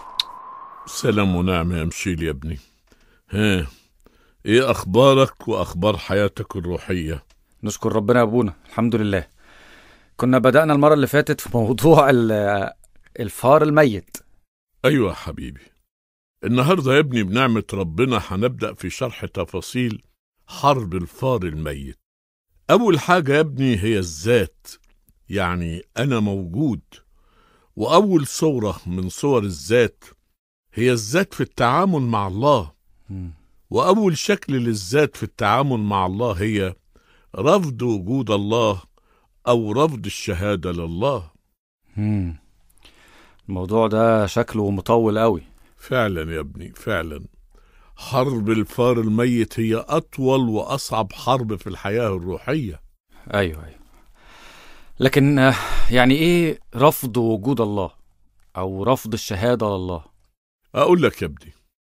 سلام ونعم يا مشيل يا ابني ها ايه اخبارك واخبار حياتك الروحيه نشكر ربنا يا أبونا الحمد لله كنا بدأنا المرة اللي فاتت في موضوع ال- الفار الميت ايوه يا حبيبي النهارده يا ابني بنعمه ربنا هنبدا في شرح تفاصيل حرب الفار الميت اول حاجه يا ابني هي الذات يعني انا موجود واول صوره من صور الذات هي الذات في التعامل مع الله واول شكل للذات في التعامل مع الله هي رفض وجود الله او رفض الشهاده لله مم. الموضوع ده شكله مطول قوي فعلا يا ابني فعلا حرب الفار الميت هي اطول واصعب حرب في الحياه الروحيه ايوه ايوه لكن آه، يعني ايه رفض وجود الله او رفض الشهاده لله اقول لك يا ابني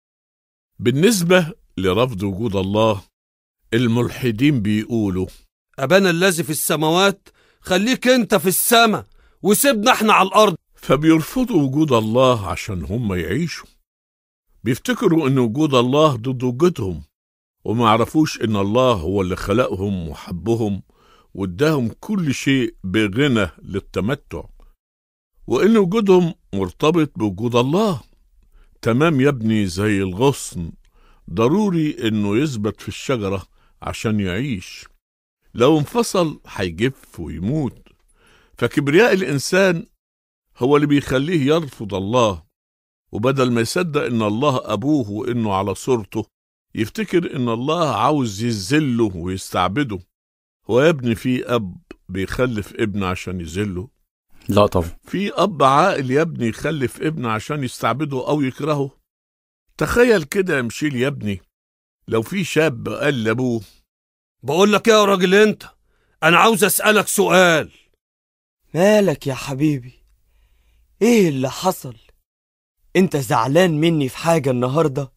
بالنسبه لرفض وجود الله الملحدين بيقولوا أبانا الذي في السماوات خليك أنت في السماء وسيبنا احنا على الأرض فبيرفضوا وجود الله عشان هم يعيشوا بيفتكروا ان وجود الله ضد وجودهم وما يعرفوش ان الله هو اللي خلقهم وحبهم واداهم كل شيء بغنى للتمتع وان وجودهم مرتبط بوجود الله تمام يا ابني زي الغصن ضروري انه يثبت في الشجرة عشان يعيش لو انفصل هيجف ويموت فكبرياء الانسان هو اللي بيخليه يرفض الله وبدل ما يصدق ان الله ابوه وانه على صورته يفتكر ان الله عاوز يذله ويستعبده هو يا ابني في اب بيخلف ابن عشان يذله لا طبعا في اب عاقل يا ابني يخلف ابن عشان يستعبده او يكرهه تخيل كده يا مشيل يا ابني لو في شاب قال لابوه بقول لك يا راجل أنت أنا عاوز أسألك سؤال مالك يا حبيبي ايه اللي حصل انت زعلان مني في حاجة النهاردة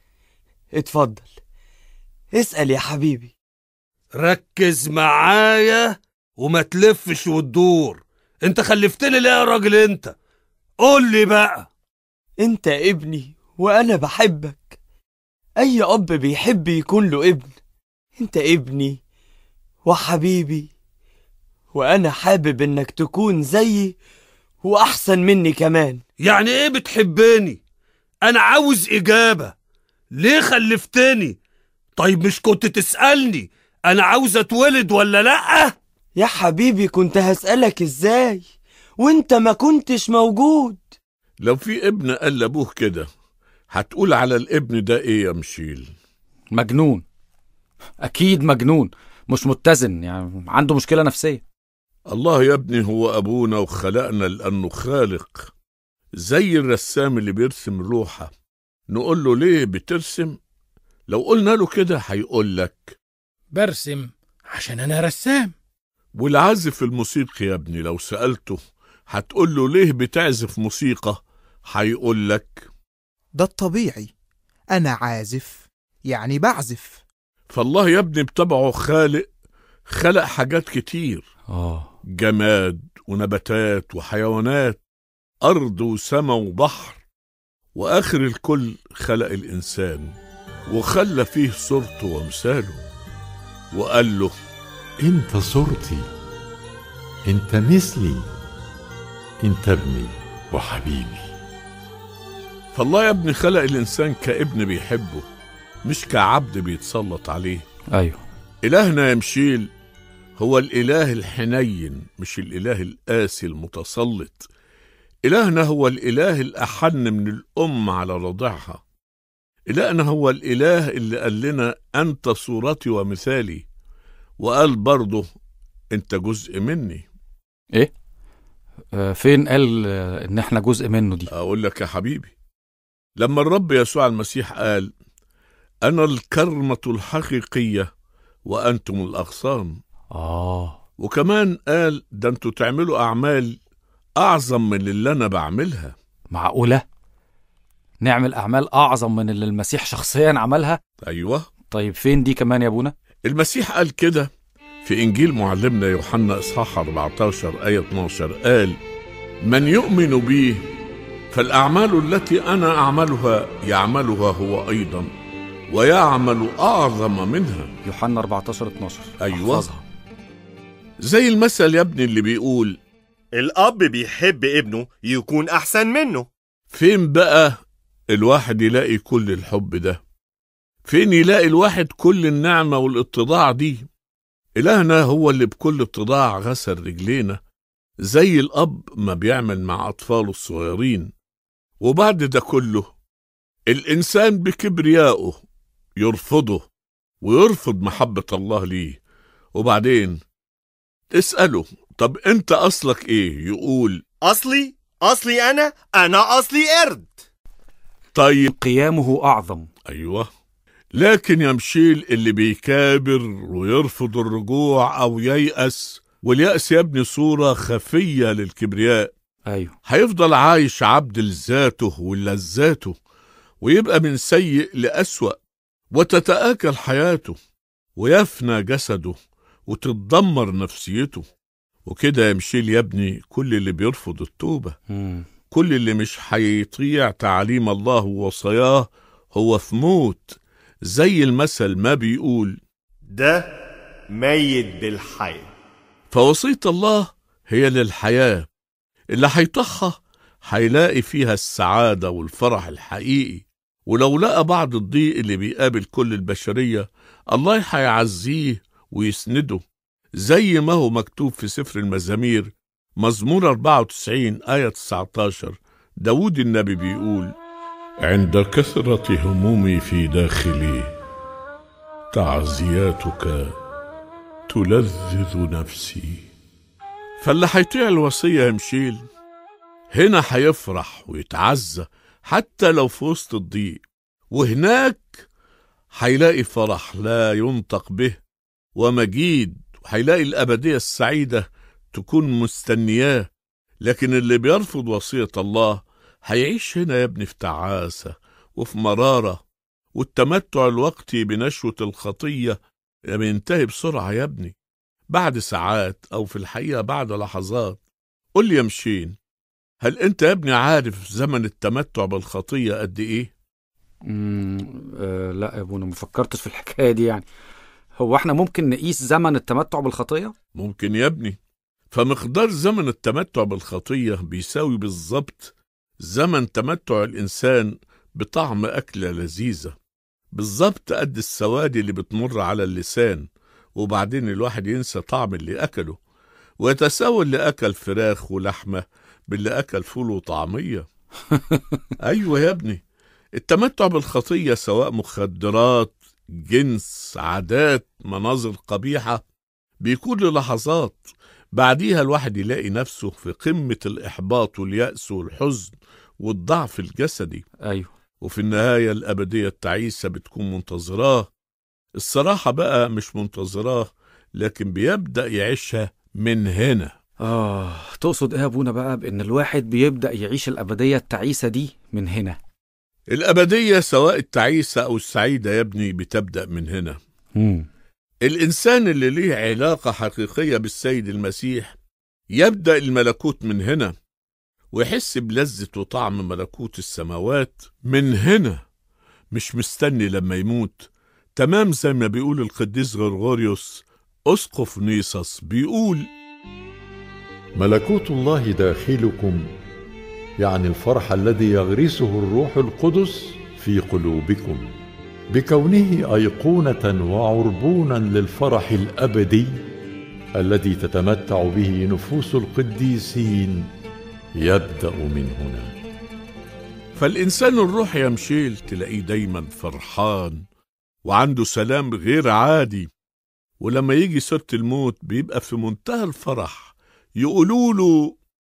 اتفضل اسأل يا حبيبي ركز معايا وما تلفش وتدور انت خلفتني ليه يا راجل انت قول لي بقى انت ابني وانا بحبك اي اب بيحب يكون له ابن انت ابني وحبيبي وانا حابب انك تكون زيي واحسن مني كمان يعني ايه بتحبني انا عاوز اجابة ليه خلفتني طيب مش كنت تسألني انا عاوز اتولد ولا لأ يا حبيبي كنت هسألك ازاي وانت ما كنتش موجود لو في ابن قال لابوه كده هتقول على الابن ده ايه يا مشيل مجنون اكيد مجنون مش متزن يعني عنده مشكله نفسيه الله يا ابني هو أبونا وخلقنا لأنه خالق زي الرسام اللي بيرسم لوحة نقول له ليه بترسم لو قلنا له كده هيقول لك برسم عشان أنا رسام والعازف الموسيقي يا ابني لو سألته هتقول له ليه بتعزف موسيقى هيقول لك ده الطبيعي أنا عازف يعني بعزف فالله يا ابني بطبعه خالق خلق حاجات كتير آه جماد ونباتات وحيوانات أرض وسماء وبحر وآخر الكل خلق الإنسان وخلى فيه صورته ومثاله وقال له انت صورتي انت مثلي انت ابني وحبيبي فالله يا ابني خلق الإنسان كابن بيحبه مش كعبد بيتسلط عليه أيوه إلهنا يا مشيل هو الإله الحنين مش الإله القاسي المتسلط إلهنا هو الإله الأحن من الأم على رضعها إلهنا هو الإله اللي قال لنا أنت صورتي ومثالي وقال برضه أنت جزء مني إيه؟ آه فين قال آه إن إحنا جزء منه دي؟ أقول لك يا حبيبي لما الرب يسوع المسيح قال أنا الكرمة الحقيقية وأنتم الأغصان آه وكمان قال ده أنتوا تعملوا أعمال أعظم من اللي أنا بعملها معقولة؟ نعمل أعمال أعظم من اللي المسيح شخصيا عملها؟ أيوه طيب فين دي كمان يا أبونا؟ المسيح قال كده في إنجيل معلمنا يوحنا إصحاح 14 آية 12 قال من يؤمن بي فالأعمال التي أنا أعملها يعملها هو أيضا ويعمل أعظم منها يوحنا 14 12 أيوة احفظها. زي المثل يا ابني اللي بيقول الأب بيحب ابنه يكون أحسن منه فين بقى الواحد يلاقي كل الحب ده فين يلاقي الواحد كل النعمة والاتضاع دي إلهنا هو اللي بكل اتضاع غسل رجلينا زي الأب ما بيعمل مع أطفاله الصغيرين وبعد ده كله الإنسان بكبريائه يرفضه ويرفض محبة الله ليه وبعدين تسأله طب أنت أصلك إيه يقول أصلي أصلي أنا أنا أصلي قرد طيب قيامه أعظم أيوة لكن يا مشيل اللي بيكابر ويرفض الرجوع أو ييأس واليأس يا ابني صورة خفية للكبرياء أيوه هيفضل عايش عبد لذاته ولذاته ويبقى من سيء لأسوأ وتتآكل حياته ويفنى جسده وتتدمر نفسيته وكده يا مشيل يا ابني كل اللي بيرفض التوبة مم. كل اللي مش هيطيع تعاليم الله ووصاياه هو في موت زي المثل ما بيقول ده ميت بالحياة فوصية الله هي للحياة اللي هيطحها هيلاقي فيها السعادة والفرح الحقيقي ولو لقى بعض الضيق اللي بيقابل كل البشرية الله هيعزيه ويسنده زي ما هو مكتوب في سفر المزامير مزمور 94 آية 19 داود النبي بيقول عند كثرة همومي في داخلي تعزياتك تلذذ نفسي فاللي هيطيع الوصية يا مشيل هنا هيفرح ويتعزى حتى لو في وسط الضيق وهناك هيلاقي فرح لا ينطق به ومجيد وهيلاقي الأبدية السعيدة تكون مستنياه لكن اللي بيرفض وصية الله هيعيش هنا يا ابني في تعاسة وفي مرارة والتمتع الوقتي بنشوة الخطية بينتهي بسرعة يا ابني بعد ساعات أو في الحقيقة بعد لحظات قل لي يا مشين هل أنت يا ابني عارف زمن التمتع بالخطية قد إيه؟ مم. آه لا يا ابونا ما فكرتش في الحكاية دي يعني هو احنا ممكن نقيس زمن التمتع بالخطية؟ ممكن يا ابني فمقدار زمن التمتع بالخطية بيساوي بالظبط زمن تمتع الإنسان بطعم أكلة لذيذة بالظبط قد السواد اللي بتمر على اللسان وبعدين الواحد ينسى طعم اللي أكله ويتساوى اللي أكل فراخ ولحمة باللي أكل فول وطعمية أيوة يا ابني التمتع بالخطية سواء مخدرات جنس عادات مناظر قبيحة بيكون للحظات بعديها الواحد يلاقي نفسه في قمة الإحباط واليأس والحزن والضعف الجسدي أيوه وفي النهاية الأبدية التعيسة بتكون منتظراه الصراحة بقى مش منتظراه لكن بيبدأ يعيشها من هنا آه تقصد إيه يا أبونا بقى بإن الواحد بيبدأ يعيش الأبدية التعيسة دي من هنا الأبدية سواء التعيسة أو السعيدة يا ابني بتبدأ من هنا مم. الإنسان اللي ليه علاقة حقيقية بالسيد المسيح يبدأ الملكوت من هنا ويحس بلذة وطعم ملكوت السماوات من هنا مش مستني لما يموت تمام زي ما بيقول القديس غرغوريوس أسقف نيسوس بيقول ملكوت الله داخلكم يعني الفرح الذي يغرسه الروح القدس في قلوبكم بكونه ايقونه وعربونا للفرح الابدي الذي تتمتع به نفوس القديسين يبدا من هنا فالإنسان الروح يا مشيل تلاقيه دايما فرحان وعنده سلام غير عادي ولما يجي سيرة الموت بيبقى في منتهى الفرح يقولوا له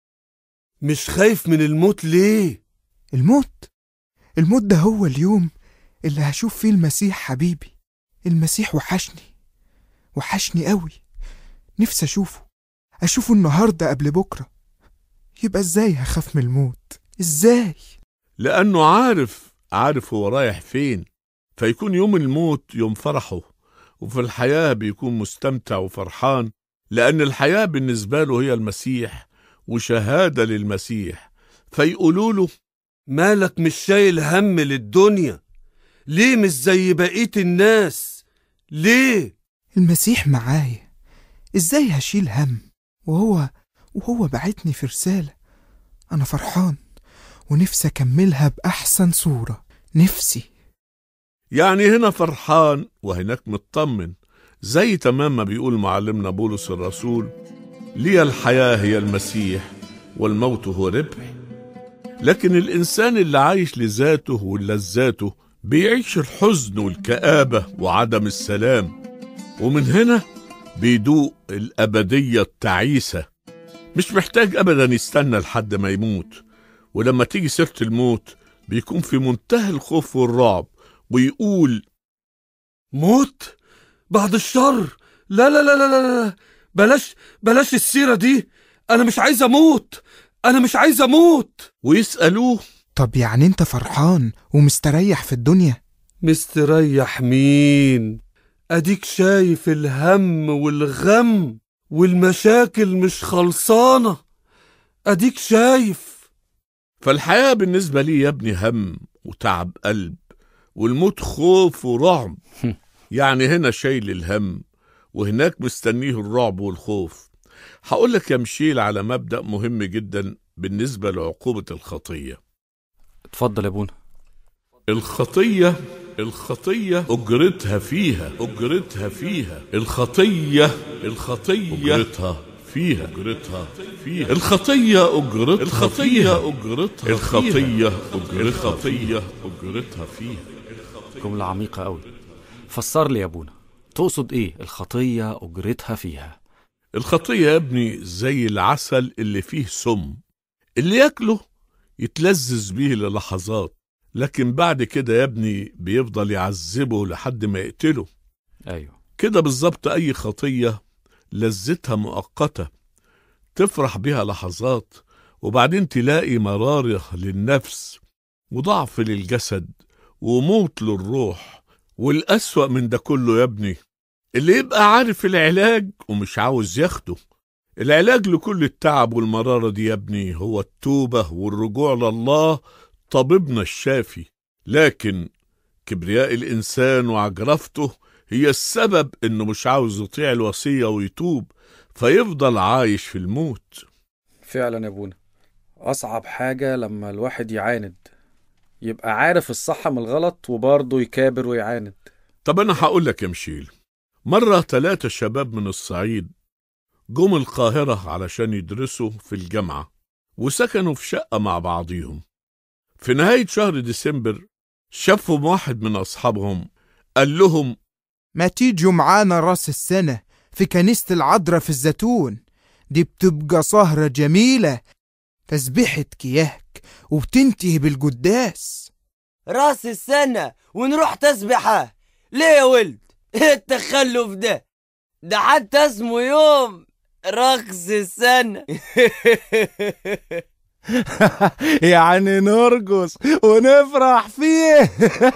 مش خايف من الموت ليه الموت الموت ده هو اليوم اللي هشوف فيه المسيح حبيبي المسيح وحشني وحشني قوي نفسي اشوفه اشوفه النهارده قبل بكره يبقى ازاي هخاف من الموت ازاي لأنه عارف عارف هو رايح فين فيكون يوم الموت يوم فرحه وفي الحياة بيكون مستمتع وفرحان لأن الحياة بالنسبة له هي المسيح وشهادة للمسيح فيقولوا له مالك مش شايل هم للدنيا ليه مش زي بقية الناس ليه المسيح معايا ازاي هشيل هم وهو وهو بعتني في رسالة أنا فرحان ونفسي أكملها بأحسن صورة نفسي يعني هنا فرحان وهناك مطمن زي تمام ما بيقول معلمنا بولس الرسول لي الحياة هي المسيح والموت هو ربح لكن الإنسان اللي عايش لذاته ولذاته بيعيش الحزن والكآبة وعدم السلام ومن هنا بيدوق الأبدية التعيسة مش محتاج أبدا يستنى لحد ما يموت ولما تيجي سيرة الموت بيكون في منتهى الخوف والرعب ويقول موت بعد الشر لا لا لا لا لا لا. بلاش بلاش السيرة دي أنا مش عايز أموت أنا مش عايز أموت ويسألوه طب يعني أنت فرحان ومستريح في الدنيا مستريح مين أديك شايف الهم والغم والمشاكل مش خلصانة أديك شايف فالحياة بالنسبة لي يا ابني هم وتعب قلب والموت خوف ورعب يعني هنا شايل الهم وهناك مستنيه الرعب والخوف هقول لك يا مشيل على مبدأ مهم جدا بالنسبة لعقوبة الخطية اتفضل يا ابونا الخطية الخطية أجرتها فيها أجرتها فيها الخطية الخطية أجرتها فيها أجرتها فيها الخطية أجرتها الخطية أجرتها الخطية أجرتها أجرتها فيها جملة عميقة قوي فسر لي يا ابونا تقصد ايه الخطية أجرتها فيها الخطية يا ابني زي العسل اللي فيه سم اللي ياكله يتلذذ بيه للحظات لكن بعد كده يا ابني بيفضل يعذبه لحد ما يقتله ايوه كده بالظبط أي خطية لذتها مؤقتة تفرح بها لحظات وبعدين تلاقي مرارة للنفس وضعف للجسد وموت للروح والأسوأ من ده كله يا ابني اللي يبقى عارف العلاج ومش عاوز ياخده العلاج لكل التعب والمرارة دي يا ابني هو التوبة والرجوع لله طبيبنا الشافي لكن كبرياء الإنسان وعجرفته هي السبب إنه مش عاوز يطيع الوصية ويتوب فيفضل عايش في الموت فعلا يا ابونا أصعب حاجة لما الواحد يعاند يبقى عارف الصح من الغلط وبرضه يكابر ويعاند طب أنا هقول لك يا مشيل مرة ثلاثة شباب من الصعيد جم القاهرة علشان يدرسوا في الجامعة وسكنوا في شقة مع بعضيهم في نهاية شهر ديسمبر شافهم واحد من أصحابهم قال لهم ما تيجوا معانا راس السنة في كنيسة العذراء في الزيتون دي بتبقى سهرة جميلة تسبيحة كياك وبتنتهي بالقداس راس السنة ونروح تسبحة ليه يا ولد ايه التخلف ده ده حتى اسمه يوم رقص السنة يعني نرقص ونفرح فيه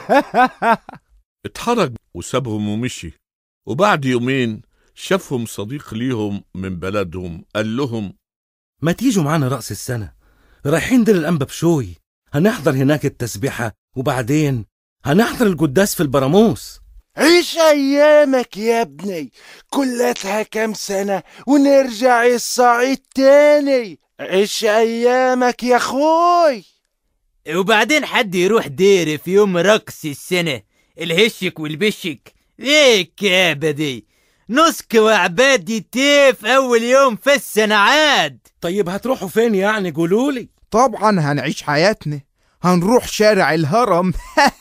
اتحرج وسابهم ومشي وبعد يومين شافهم صديق ليهم من بلدهم قال لهم ما تيجوا معانا رأس السنة رايحين دير الأنبا بشوي هنحضر هناك التسبيحة وبعدين هنحضر القداس في البراموس عيش ايامك يا ابني كلتها كام سنة ونرجع الصعيد تاني عيش ايامك يا اخوي وبعدين حد يروح دير في يوم رقص السنة الهشك والبشك ايه الكابة دي نسك وعباد يتيف اول يوم في السنة عاد طيب هتروحوا فين يعني قولولي طبعا هنعيش حياتنا هنروح شارع الهرم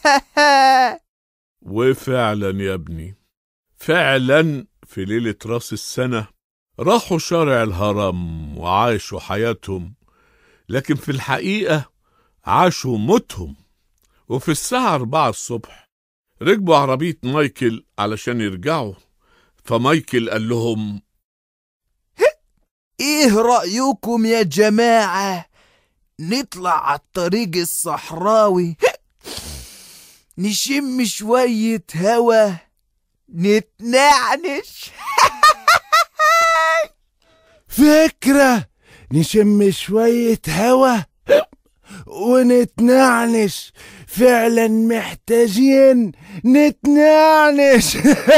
وفعلا يا ابني فعلا في ليلة راس السنة راحوا شارع الهرم وعاشوا حياتهم لكن في الحقيقة عاشوا موتهم وفي الساعة أربعة الصبح ركبوا عربية مايكل علشان يرجعوا فمايكل قال لهم ايه رأيكم يا جماعة نطلع على الطريق الصحراوي نشم شوية هوا نتنعنش فكرة نشم شوية هوا ونتنعنش فعلا محتاجين نتنعنش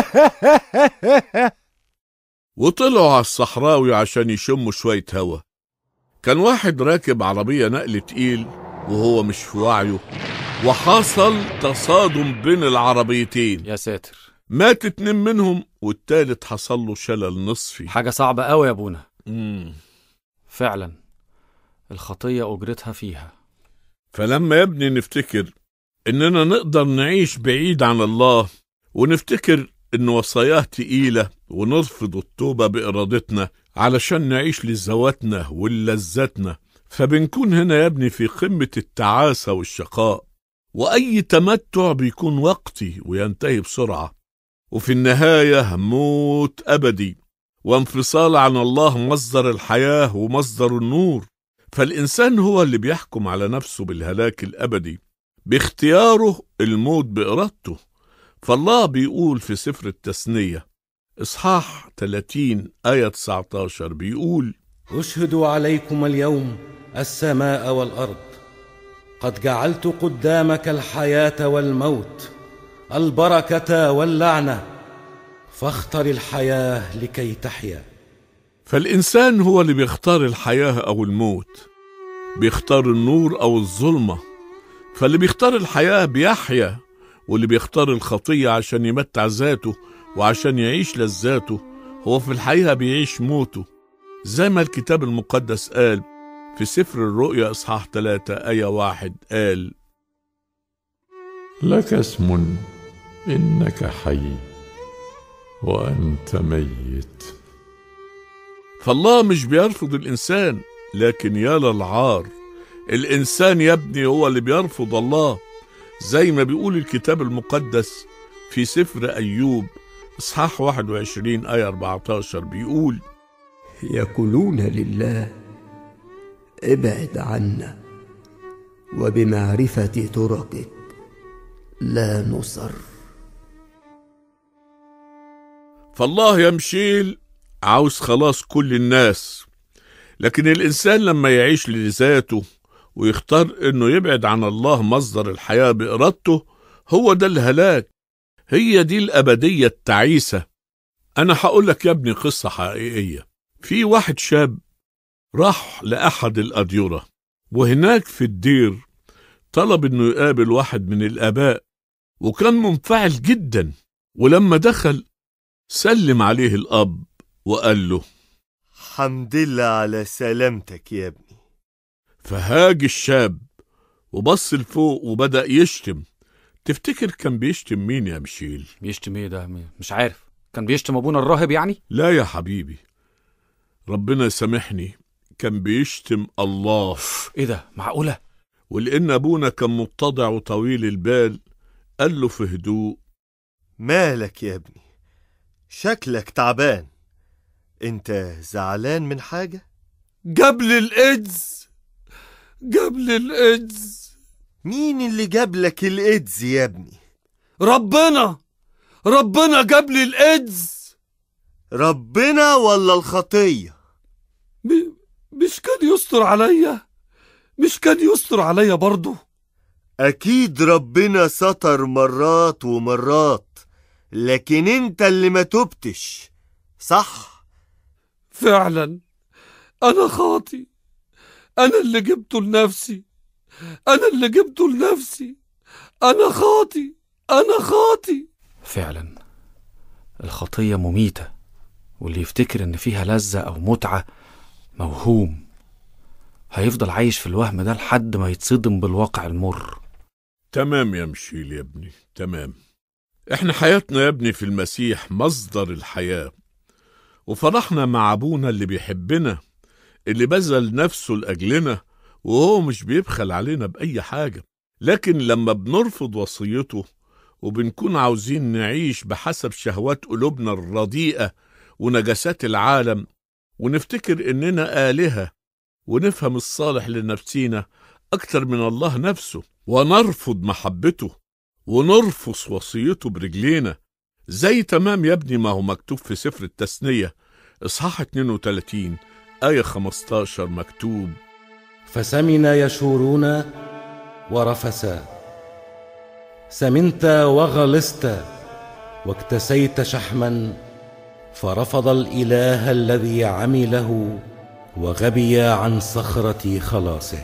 وطلعوا على الصحراوي عشان يشموا شوية هوا كان واحد راكب عربية نقل تقيل وهو مش في وعيه وحصل تصادم بين العربيتين يا ساتر مات اتنين منهم والتالت حصل له شلل نصفي حاجة صعبة قوي يا ابونا مم. فعلا الخطية أجرتها فيها فلما يا ابني نفتكر إننا نقدر نعيش بعيد عن الله ونفتكر إن وصاياه تقيلة ونرفض التوبة بإرادتنا علشان نعيش لذواتنا ولذاتنا فبنكون هنا يا ابني في قمة التعاسة والشقاء وأي تمتع بيكون وقتي وينتهي بسرعة وفي النهاية موت أبدي وانفصال عن الله مصدر الحياة ومصدر النور فالإنسان هو اللي بيحكم على نفسه بالهلاك الأبدي باختياره الموت بإرادته فالله بيقول في سفر التثنية إصحاح 30 آية 19 بيقول أشهد عليكم اليوم السماء والأرض قد جعلت قدامك الحياة والموت البركة واللعنة فاختر الحياة لكي تحيا فالإنسان هو اللي بيختار الحياة أو الموت بيختار النور أو الظلمة فاللي بيختار الحياة بيحيا واللي بيختار الخطية عشان يمتع ذاته وعشان يعيش لذاته هو في الحقيقة بيعيش موته زي ما الكتاب المقدس قال في سفر الرؤيا إصحاح 3 آية واحد قال لك اسم إنك حي وأنت ميت فالله مش بيرفض الإنسان لكن يا للعار الإنسان يا ابني هو اللي بيرفض الله زي ما بيقول الكتاب المقدس في سفر أيوب إصحاح 21 آية 14 بيقول يقولون لله ابعد عنا وبمعرفة طرقك لا نصر فالله يا مشيل عاوز خلاص كل الناس لكن الإنسان لما يعيش لذاته ويختار إنه يبعد عن الله مصدر الحياة بإرادته هو ده الهلاك هي دي الأبدية التعيسة أنا هقول لك يا ابني قصة حقيقية في واحد شاب راح لأحد الأديرة وهناك في الدير طلب إنه يقابل واحد من الآباء وكان منفعل جدا ولما دخل سلم عليه الأب وقال له حمد لله على سلامتك يا ابني فهاج الشاب وبص لفوق وبدأ يشتم تفتكر كان بيشتم مين يا مشيل؟ بيشتم ايه ده مش عارف كان بيشتم ابونا الراهب يعني لا يا حبيبي ربنا يسامحني كان بيشتم الله ايه ده معقولة ولأن أبونا كان متضع وطويل البال قال له في هدوء مالك يا ابني شكلك تعبان انت زعلان من حاجة جاب لي الايدز جاب لي الايدز مين اللي جاب لك الايدز يا ابني ربنا ربنا جاب لي الايدز ربنا ولا الخطية م- مش كان يستر عليا مش كان يستر عليا برضه اكيد ربنا ستر مرات ومرات لكن انت اللي ما تبتش صح فعلا انا خاطي انا اللي جبته لنفسي انا اللي جبته لنفسي انا خاطي انا خاطي فعلا الخطية مميتة واللي يفتكر ان فيها لذة او متعة موهوم هيفضل عايش في الوهم ده لحد ما يتصدم بالواقع المر تمام يا مشيل يا ابني تمام احنا حياتنا يا ابني في المسيح مصدر الحياة وفرحنا مع ابونا اللي بيحبنا اللي بذل نفسه لأجلنا وهو مش بيبخل علينا بأي حاجة لكن لما بنرفض وصيته وبنكون عاوزين نعيش بحسب شهوات قلوبنا الرديئة ونجاسات العالم ونفتكر إننا آلهة ونفهم الصالح لنفسينا أكتر من الله نفسه ونرفض محبته ونرفض وصيته برجلينا زي تمام يا ابني ما هو مكتوب في سفر التثنية إصحاح 32 آية 15 مكتوب فسمن يشورون ورفسا سمنت وغلست واكتسيت شحما فرفض الاله الذي عمله وغبي عن صخره خلاصه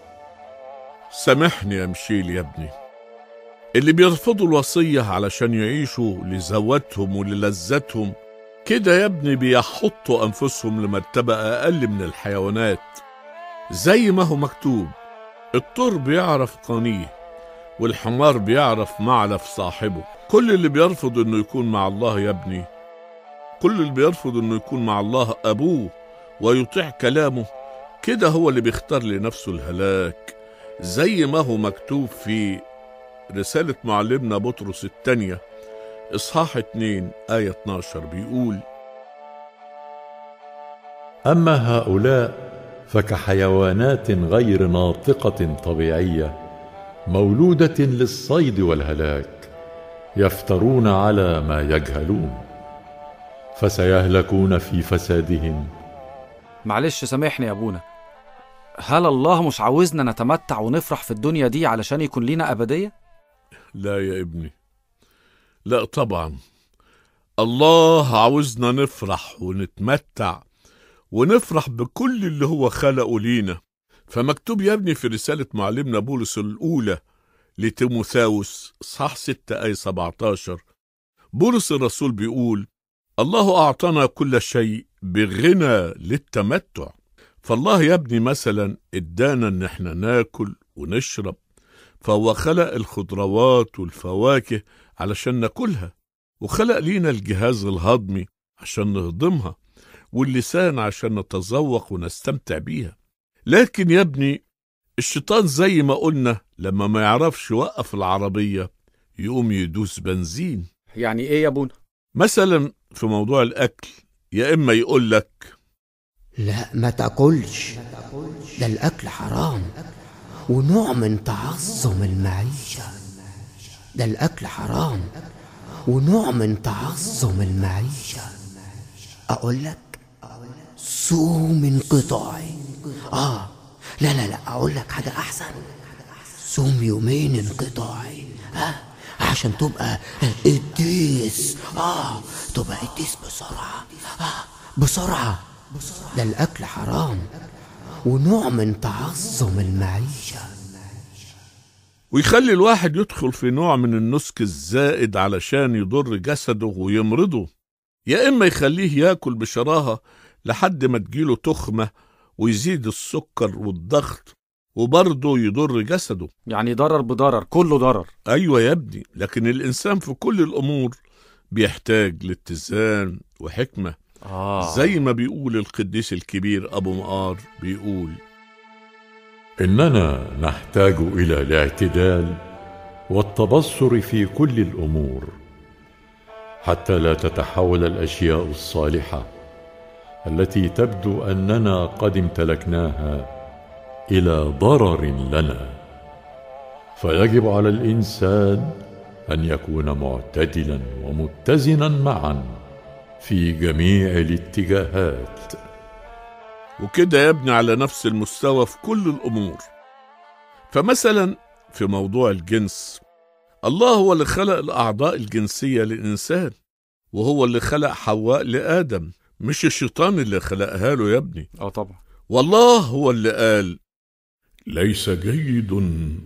سامحني يا مشيل يا ابني اللي بيرفضوا الوصية علشان يعيشوا لذواتهم وللذاتهم كده يا ابني بيحطوا أنفسهم لمرتبة أقل من الحيوانات زي ما هو مكتوب الطور بيعرف قانيه والحمار بيعرف معلف صاحبه كل اللي بيرفض انه يكون مع الله يا ابني كل اللي بيرفض انه يكون مع الله ابوه ويطيع كلامه كده هو اللي بيختار لنفسه الهلاك زي ما هو مكتوب في رسالة معلمنا بطرس الثانية إصحاح 2 آية 12 بيقول اما هؤلاء فكحيوانات غير ناطقه طبيعيه مولوده للصيد والهلاك يفترون على ما يجهلون فسيهلكون في فسادهم معلش سامحني يا ابونا هل الله مش عاوزنا نتمتع ونفرح في الدنيا دي علشان يكون لينا أبدية؟ لا يا ابني لا طبعا الله عاوزنا نفرح ونتمتع ونفرح بكل اللي هو خلقه لينا فمكتوب يا ابني في رسالة معلمنا بولس الأولى لتيموثاوس صح 6 آية 17 بولس الرسول بيقول الله أعطانا كل شيء بغنى للتمتع فالله يا ابني مثلا ادانا ان احنا ناكل ونشرب فهو خلق الخضروات والفواكه علشان ناكلها وخلق لينا الجهاز الهضمي عشان نهضمها واللسان عشان نتذوق ونستمتع بيها لكن يا ابني الشيطان زي ما قلنا لما ما يعرفش يوقف العربية يقوم يدوس بنزين يعني ايه يا ابونا؟ مثلا في موضوع الأكل يا إما يقول لك لا ما تاكلش ده الاكل حرام ونوع من تعظم المعيشه ده الاكل حرام ونوع من تعظم المعيشه اقول لك صوم انقطاعي اه لا لا لا اقول لك حاجه احسن صوم يومين انقطاعي ها عشان تبقى قديس اه تبقى قديس بسرعه آه بسرعه ده الاكل حرام ونوع من تعظم المعيشه ويخلي الواحد يدخل في نوع من النسك الزائد علشان يضر جسده ويمرضه يا إما يخليه ياكل بشراهة لحد ما تجيله تخمة ويزيد السكر والضغط وبرضه يضر جسده يعني ضرر بضرر كله ضرر أيوة يا ابني لكن الإنسان في كل الأمور بيحتاج لاتزان وحكمة آه. زي ما بيقول القديس الكبير أبو مقار بيقول اننا نحتاج الى الاعتدال والتبصر في كل الامور حتى لا تتحول الاشياء الصالحه التي تبدو اننا قد امتلكناها الى ضرر لنا فيجب على الانسان ان يكون معتدلا ومتزنا معا في جميع الاتجاهات وكده يبني على نفس المستوى في كل الأمور فمثلا في موضوع الجنس الله هو اللي خلق الأعضاء الجنسية للإنسان وهو اللي خلق حواء لآدم مش الشيطان اللي خلقها له يا ابني اه طبعا والله هو اللي قال ليس جيد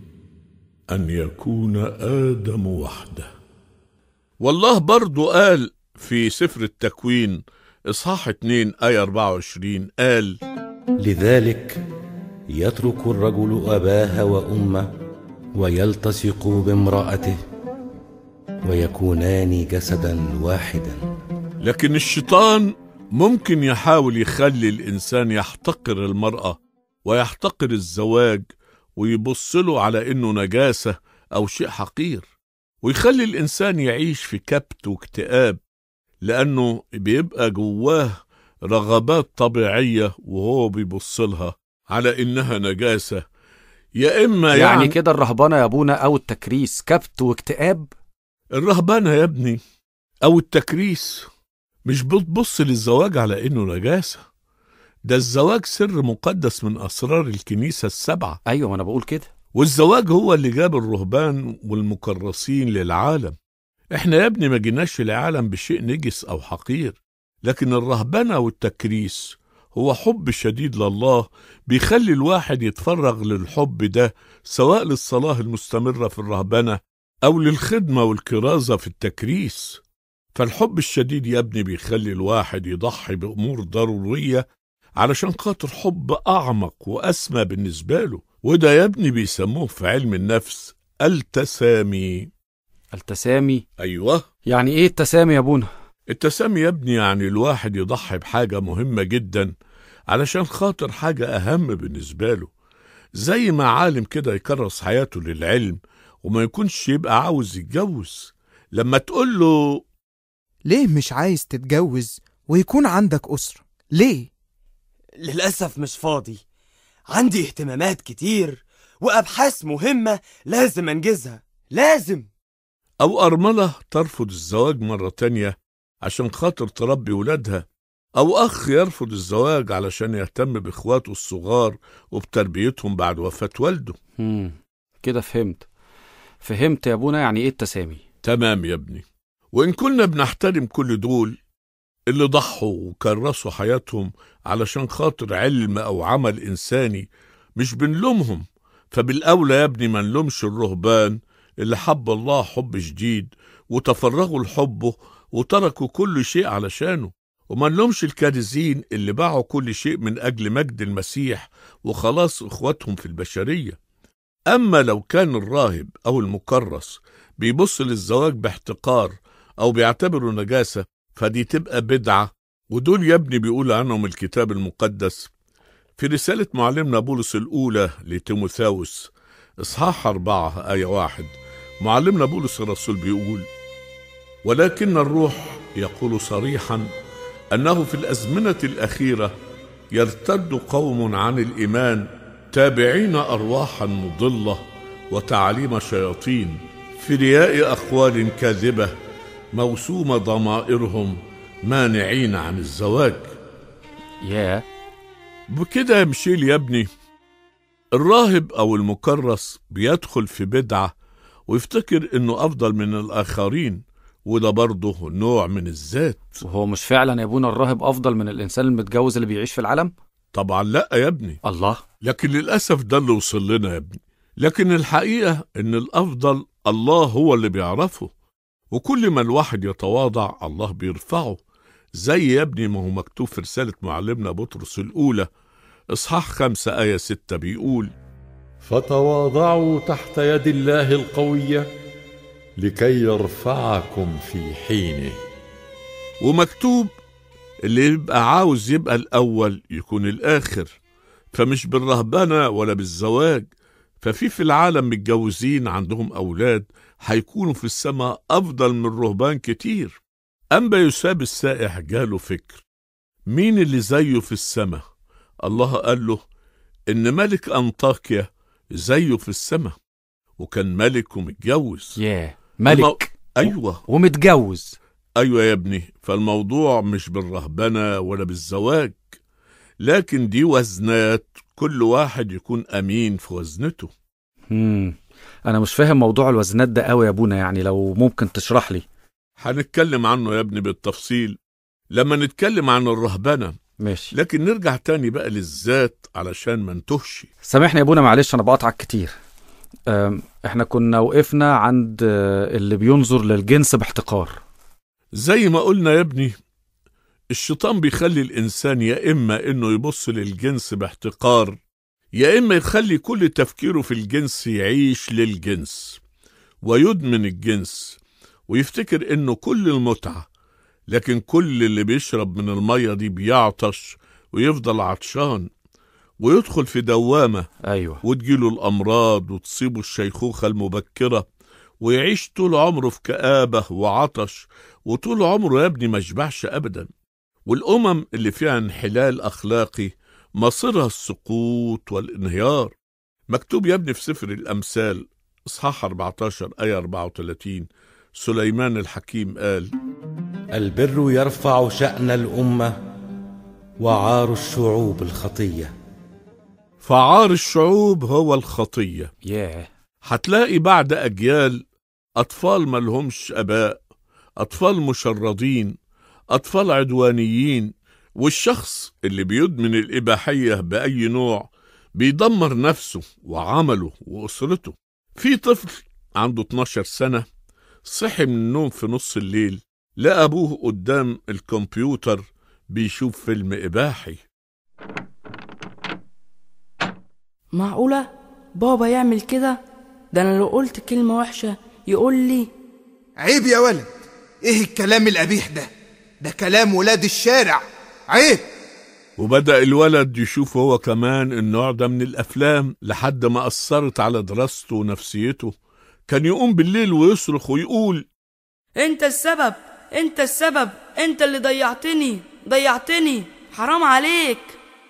ان يكون ادم وحده والله برضو قال في سفر التكوين إصحاح 2 آية 24 قال لذلك يترك الرجل أباه وأمه ويلتصق بامرأته ويكونان جسدا واحدا لكن الشيطان ممكن يحاول يخلي الإنسان يحتقر المرأة ويحتقر الزواج ويبص له على إنه نجاسة أو شيء حقير ويخلي الإنسان يعيش في كبت واكتئاب لأنه بيبقى جواه رغبات طبيعية وهو بيبص لها على إنها نجاسة يا إما يعني, يعني, كده الرهبنة يا ابونا او التكريس كبت واكتئاب الرهبنة يا ابني أو التكريس مش بتبص للزواج على إنه نجاسة ده الزواج سر مقدس من أسرار الكنيسة السبعة ايوه ما انا بقول كده والزواج هو اللي جاب الرهبان والمكرسين للعالم احنا يا ابني ما جيناش العالم بشيء نجس او حقير لكن الرهبنة والتكريس هو حب شديد لله بيخلي الواحد يتفرغ للحب ده سواء للصلاة المستمرة في الرهبنة أو للخدمة والكرازة في التكريس فالحب الشديد يا ابني بيخلي الواحد يضحي بأمور ضرورية علشان خاطر حب أعمق وأسمى بالنسبة له وده يا ابني بيسموه في علم النفس التسامي التسامي أيوه يعني ايه التسامي يا ابونا التسامي يا ابني يعني الواحد يضحي بحاجة مهمة جدا علشان خاطر حاجة أهم بالنسبة له زي ما عالم كده يكرس حياته للعلم وما يكونش يبقى عاوز يتجوز لما تقول له ليه مش عايز تتجوز ويكون عندك أسرة ليه للأسف مش فاضي عندي اهتمامات كتير وأبحاث مهمة لازم أنجزها لازم أو أرملة ترفض الزواج مرة تانية عشان خاطر تربي ولادها أو أخ يرفض الزواج علشان يهتم بإخواته الصغار وبتربيتهم بعد وفاة والده مم. كده فهمت فهمت يا ابونا يعني ايه التسامي تمام يا ابني وإن كنا بنحترم كل دول اللي ضحوا وكرسوا حياتهم علشان خاطر علم أو عمل إنساني مش بنلومهم فبالأولى يا ابني ما نلومش الرهبان اللي حب الله حب شديد وتفرغوا لحبه وتركوا كل شيء علشانه وما نلومش الكارزين اللي باعوا كل شيء من أجل مجد المسيح وخلاص إخواتهم في البشرية أما لو كان الراهب أو المكرس بيبص للزواج باحتقار أو بيعتبره نجاسة فدي تبقى بدعة ودول يا ابني بيقول عنهم الكتاب المقدس في رسالة معلمنا بولس الأولى لتيموثاوس إصحاح أربعة آية واحد معلمنا بولس الرسول بيقول ولكن الروح يقول صريحا أنه في الأزمنة الأخيرة يرتد قوم عن الإيمان تابعين أرواحا مضلة وتعاليم شياطين في رياء أقوال كاذبة موسومة ضمائرهم مانعين عن الزواج ياه بكده يا مشيل يا ابني الراهب أو المكرس بيدخل في بدعة ويفتكر إنه أفضل من الآخرين وده برضه نوع من الذات وهو مش فعلا يا ابونا الراهب افضل من الانسان المتجوز اللي بيعيش في العالم طبعا لا يا ابني الله لكن للأسف ده اللي وصل لنا يا ابني لكن الحقيقة إن الأفضل الله هو اللي بيعرفه وكل ما الواحد يتواضع الله بيرفعه زي يا ابني ما هو مكتوب في رسالة معلمنا بطرس الأولى إصحاح خمسة آية ستة بيقول فتواضعوا تحت يد الله القويه لكي يرفعكم في حينه ومكتوب اللي يبقى عاوز يبقى الأول يكون الآخر فمش بالرهبنة ولا بالزواج ففي في العالم متجوزين عندهم أولاد هيكونوا في السماء أفضل من رهبان كتير أنبا يساب السائح جاله فكر مين اللي زيه في السماء الله قال له إن ملك أنطاكيا زيه في السماء وكان ملك ومتجوز ياه ملك أيوة ومتجوز أيوة يا ابني فالموضوع مش بالرهبنة ولا بالزواج لكن دي وزنات كل واحد يكون أمين في وزنته مم. انا مش فاهم موضوع الوزنات ده قوي يا ابونا يعني لو ممكن تشرح لي هنتكلم عنه يا ابني بالتفصيل لما نتكلم عن الرهبنة ماشي لكن نرجع تاني بقى للذات علشان ما نتهش سامحني يا ابونا معلش انا بقطعك كتير أم، احنا كنا وقفنا عند آه، اللي بينظر للجنس باحتقار زي ما قلنا يا ابني الشيطان بيخلي الإنسان يا إما إنه يبص للجنس باحتقار يا إما يخلي كل تفكيره في الجنس يعيش للجنس ويدمن الجنس ويفتكر إنه كل المتعة لكن كل اللي بيشرب من المية دي بيعطش ويفضل عطشان ويدخل في دوامة أيوة وتجيله الأمراض وتصيبه الشيخوخة المبكرة ويعيش طول عمره في كآبة وعطش وطول عمره يا ابني ما يشبعش أبدا والأمم اللي فيها انحلال أخلاقي مصيرها السقوط والانهيار مكتوب يا ابني في سفر الأمثال إصحاح 14 آية 34 سليمان الحكيم قال البر يرفع شأن الأمة وعار الشعوب الخطية فعار الشعوب هو الخطية ياه هتلاقي بعد أجيال أطفال ملهمش أباء أطفال مشردين أطفال عدوانيين والشخص اللي بيدمن الإباحية بأي نوع بيدمر نفسه وعمله وأسرته في طفل عنده 12 سنة صحي من النوم في نص الليل لقى أبوه قدام الكمبيوتر بيشوف فيلم إباحي معقولة بابا يعمل كده ده أنا لو قلت كلمة وحشة يقول لي عيب يا ولد ايه الكلام القبيح ده ده كلام ولاد الشارع عيب وبدأ الولد يشوف هو كمان النوع ده من الأفلام لحد ما أثرت على دراسته ونفسيته كان يقوم بالليل ويصرخ ويقول أنت السبب أنت السبب أنت اللي ضيعتني ضيعتني حرام عليك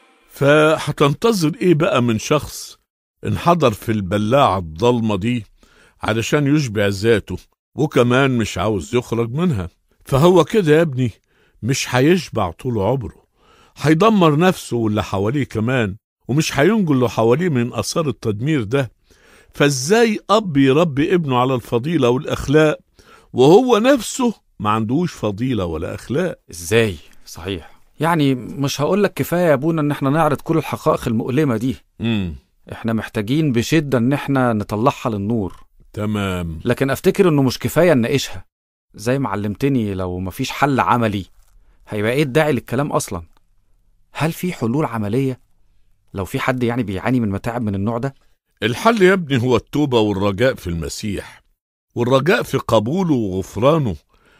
فهتنتظر ايه بقى من شخص انحضر في البلاعة الضلمة دي علشان يشبع ذاته وكمان مش عاوز يخرج منها فهو كده يا ابني مش هيشبع طول عمره هيدمر نفسه واللي حواليه كمان ومش هينجو اللي حواليه من آثار التدمير ده فازاي أب يربي ابنه على الفضيلة والأخلاق وهو نفسه ما عندوش فضيلة ولا أخلاق ازاي صحيح يعني مش هقولك كفاية يا ابونا ان احنا نعرض كل الحقائق المؤلمة دي مم. احنا محتاجين بشدة ان احنا نطلعها للنور تمام لكن افتكر انه مش كفاية نناقشها زي ما علمتني لو مفيش حل عملي هيبقى ايه الداعي للكلام اصلا هل في حلول عملية لو في حد يعني بيعاني من متاعب من النوع ده الحل يا ابني هو التوبة والرجاء في المسيح والرجاء في قبوله وغفرانه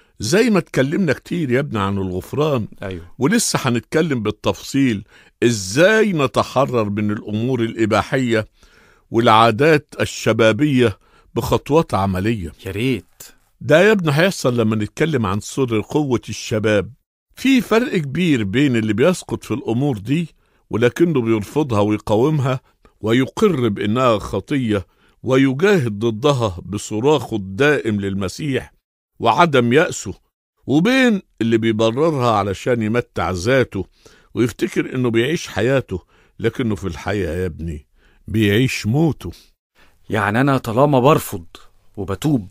زي ما اتكلمنا كتير يا ابني عن الغفران ايوه ولسه هنتكلم بالتفصيل ازاي نتحرر من الامور الاباحيه والعادات الشبابيه بخطوات عمليه يا ريت ده يا ابني هيحصل لما نتكلم عن سر قوه الشباب في فرق كبير بين اللي بيسقط في الامور دي ولكنه بيرفضها ويقاومها ويقر بانها خطيه ويجاهد ضدها بصراخه الدائم للمسيح وعدم يأسه وبين اللي بيبررها علشان يمتع ذاته ويفتكر انه بيعيش حياته لكنه في الحقيقة يا ابني بيعيش موته يعني انا طالما برفض وبتوب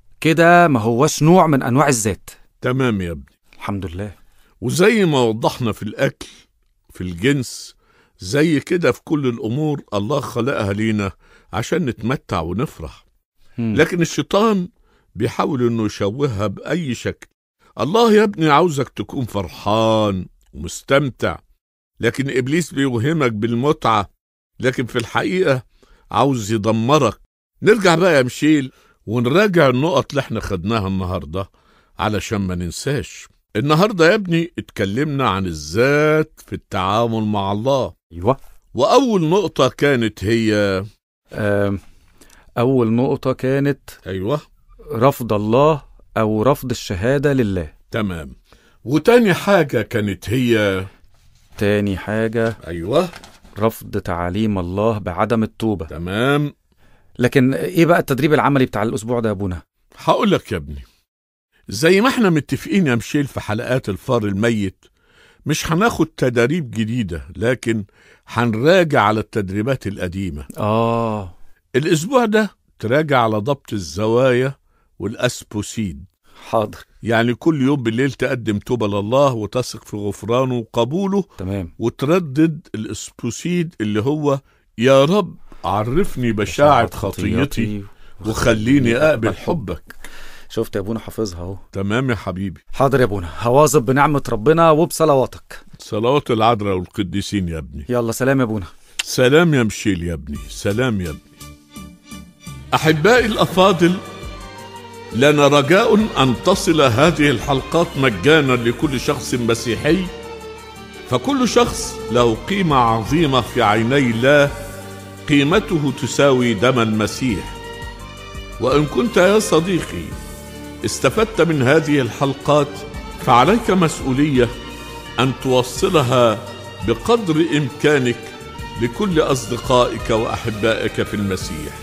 كده ما هوش نوع من انواع الذات تمام يا ابني الحمد لله وزي ما وضحنا في الأكل في الجنس زي كده في كل الأمور الله خلقها لينا عشان نتمتع ونفرح مم. لكن الشيطان بيحاول انه يشوهها بأي شكل الله يا ابني عاوزك تكون فرحان ومستمتع لكن إبليس بيوهمك بالمتعة لكن في الحقيقة عاوز يدمرك نرجع بقى يا مشيل ونراجع النقط اللي احنا خدناها النهاردة علشان ما ننساش النهاردة يا ابني اتكلمنا عن الذات في التعامل مع الله ايوه وأول نقطة كانت هي آم، اول نقطة كانت أيوة رفض الله او رفض الشهادة لله تمام وتاني حاجة كانت هي تاني حاجة أيوة رفض تعاليم الله بعدم التوبة تمام لكن ايه بقى التدريب العملي بتاع الاسبوع ده يا ابونا هقول لك يا ابني زي ما احنا متفقين يا مشيل في حلقات الفار الميت مش هناخد تدريب جديدة لكن هنراجع على التدريبات القديمة اه الأسبوع ده تراجع على ضبط الزوايا والأسبوسيد حاضر يعني كل يوم بالليل تقدم توبة لله وتثق في غفرانه وقبوله تمام وتردد الأسبوسيد اللي هو يا رب عرفني بشاعة خطيتي وخليني أقبل حبك شفت يا ابونا حافظها اهو تمام يا حبيبي حاضر يا ابونا هواظب بنعمة ربنا وبصلواتك صلوات العذراء والقديسين يا ابني يلا سلام يا ابونا سلام يا مشيل يا ابني سلام يا ابني أحبائي الأفاضل لنا رجاء أن تصل هذه الحلقات مجانا لكل شخص مسيحي فكل شخص له قيمة عظيمة في عيني الله قيمته تساوي دم المسيح وإن كنت يا صديقي استفدت من هذه الحلقات فعليك مسؤولية أن توصلها بقدر إمكانك لكل أصدقائك وأحبائك في المسيح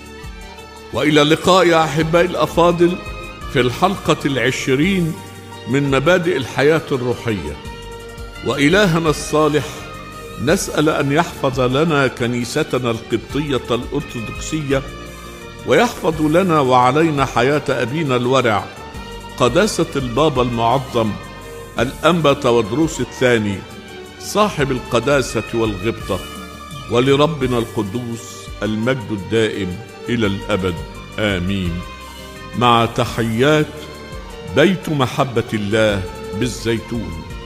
وإلى اللقاء يا أحبائي الأفاضل في الحلقة العشرين من مبادئ الحياة الروحية وإلهنا الصالح نسأل أن يحفظ لنا كنيستنا القبطية الأرثوذكسية ويحفظ لنا وعلينا حياة أبينا الورع قداسة البابا المعظم الأنبا تودروس الثاني صاحب القداسة والغبطة ولربنا القدوس المجد الدائم إلى الأبد آمين مع تحيات بيت محبة الله بالزيتون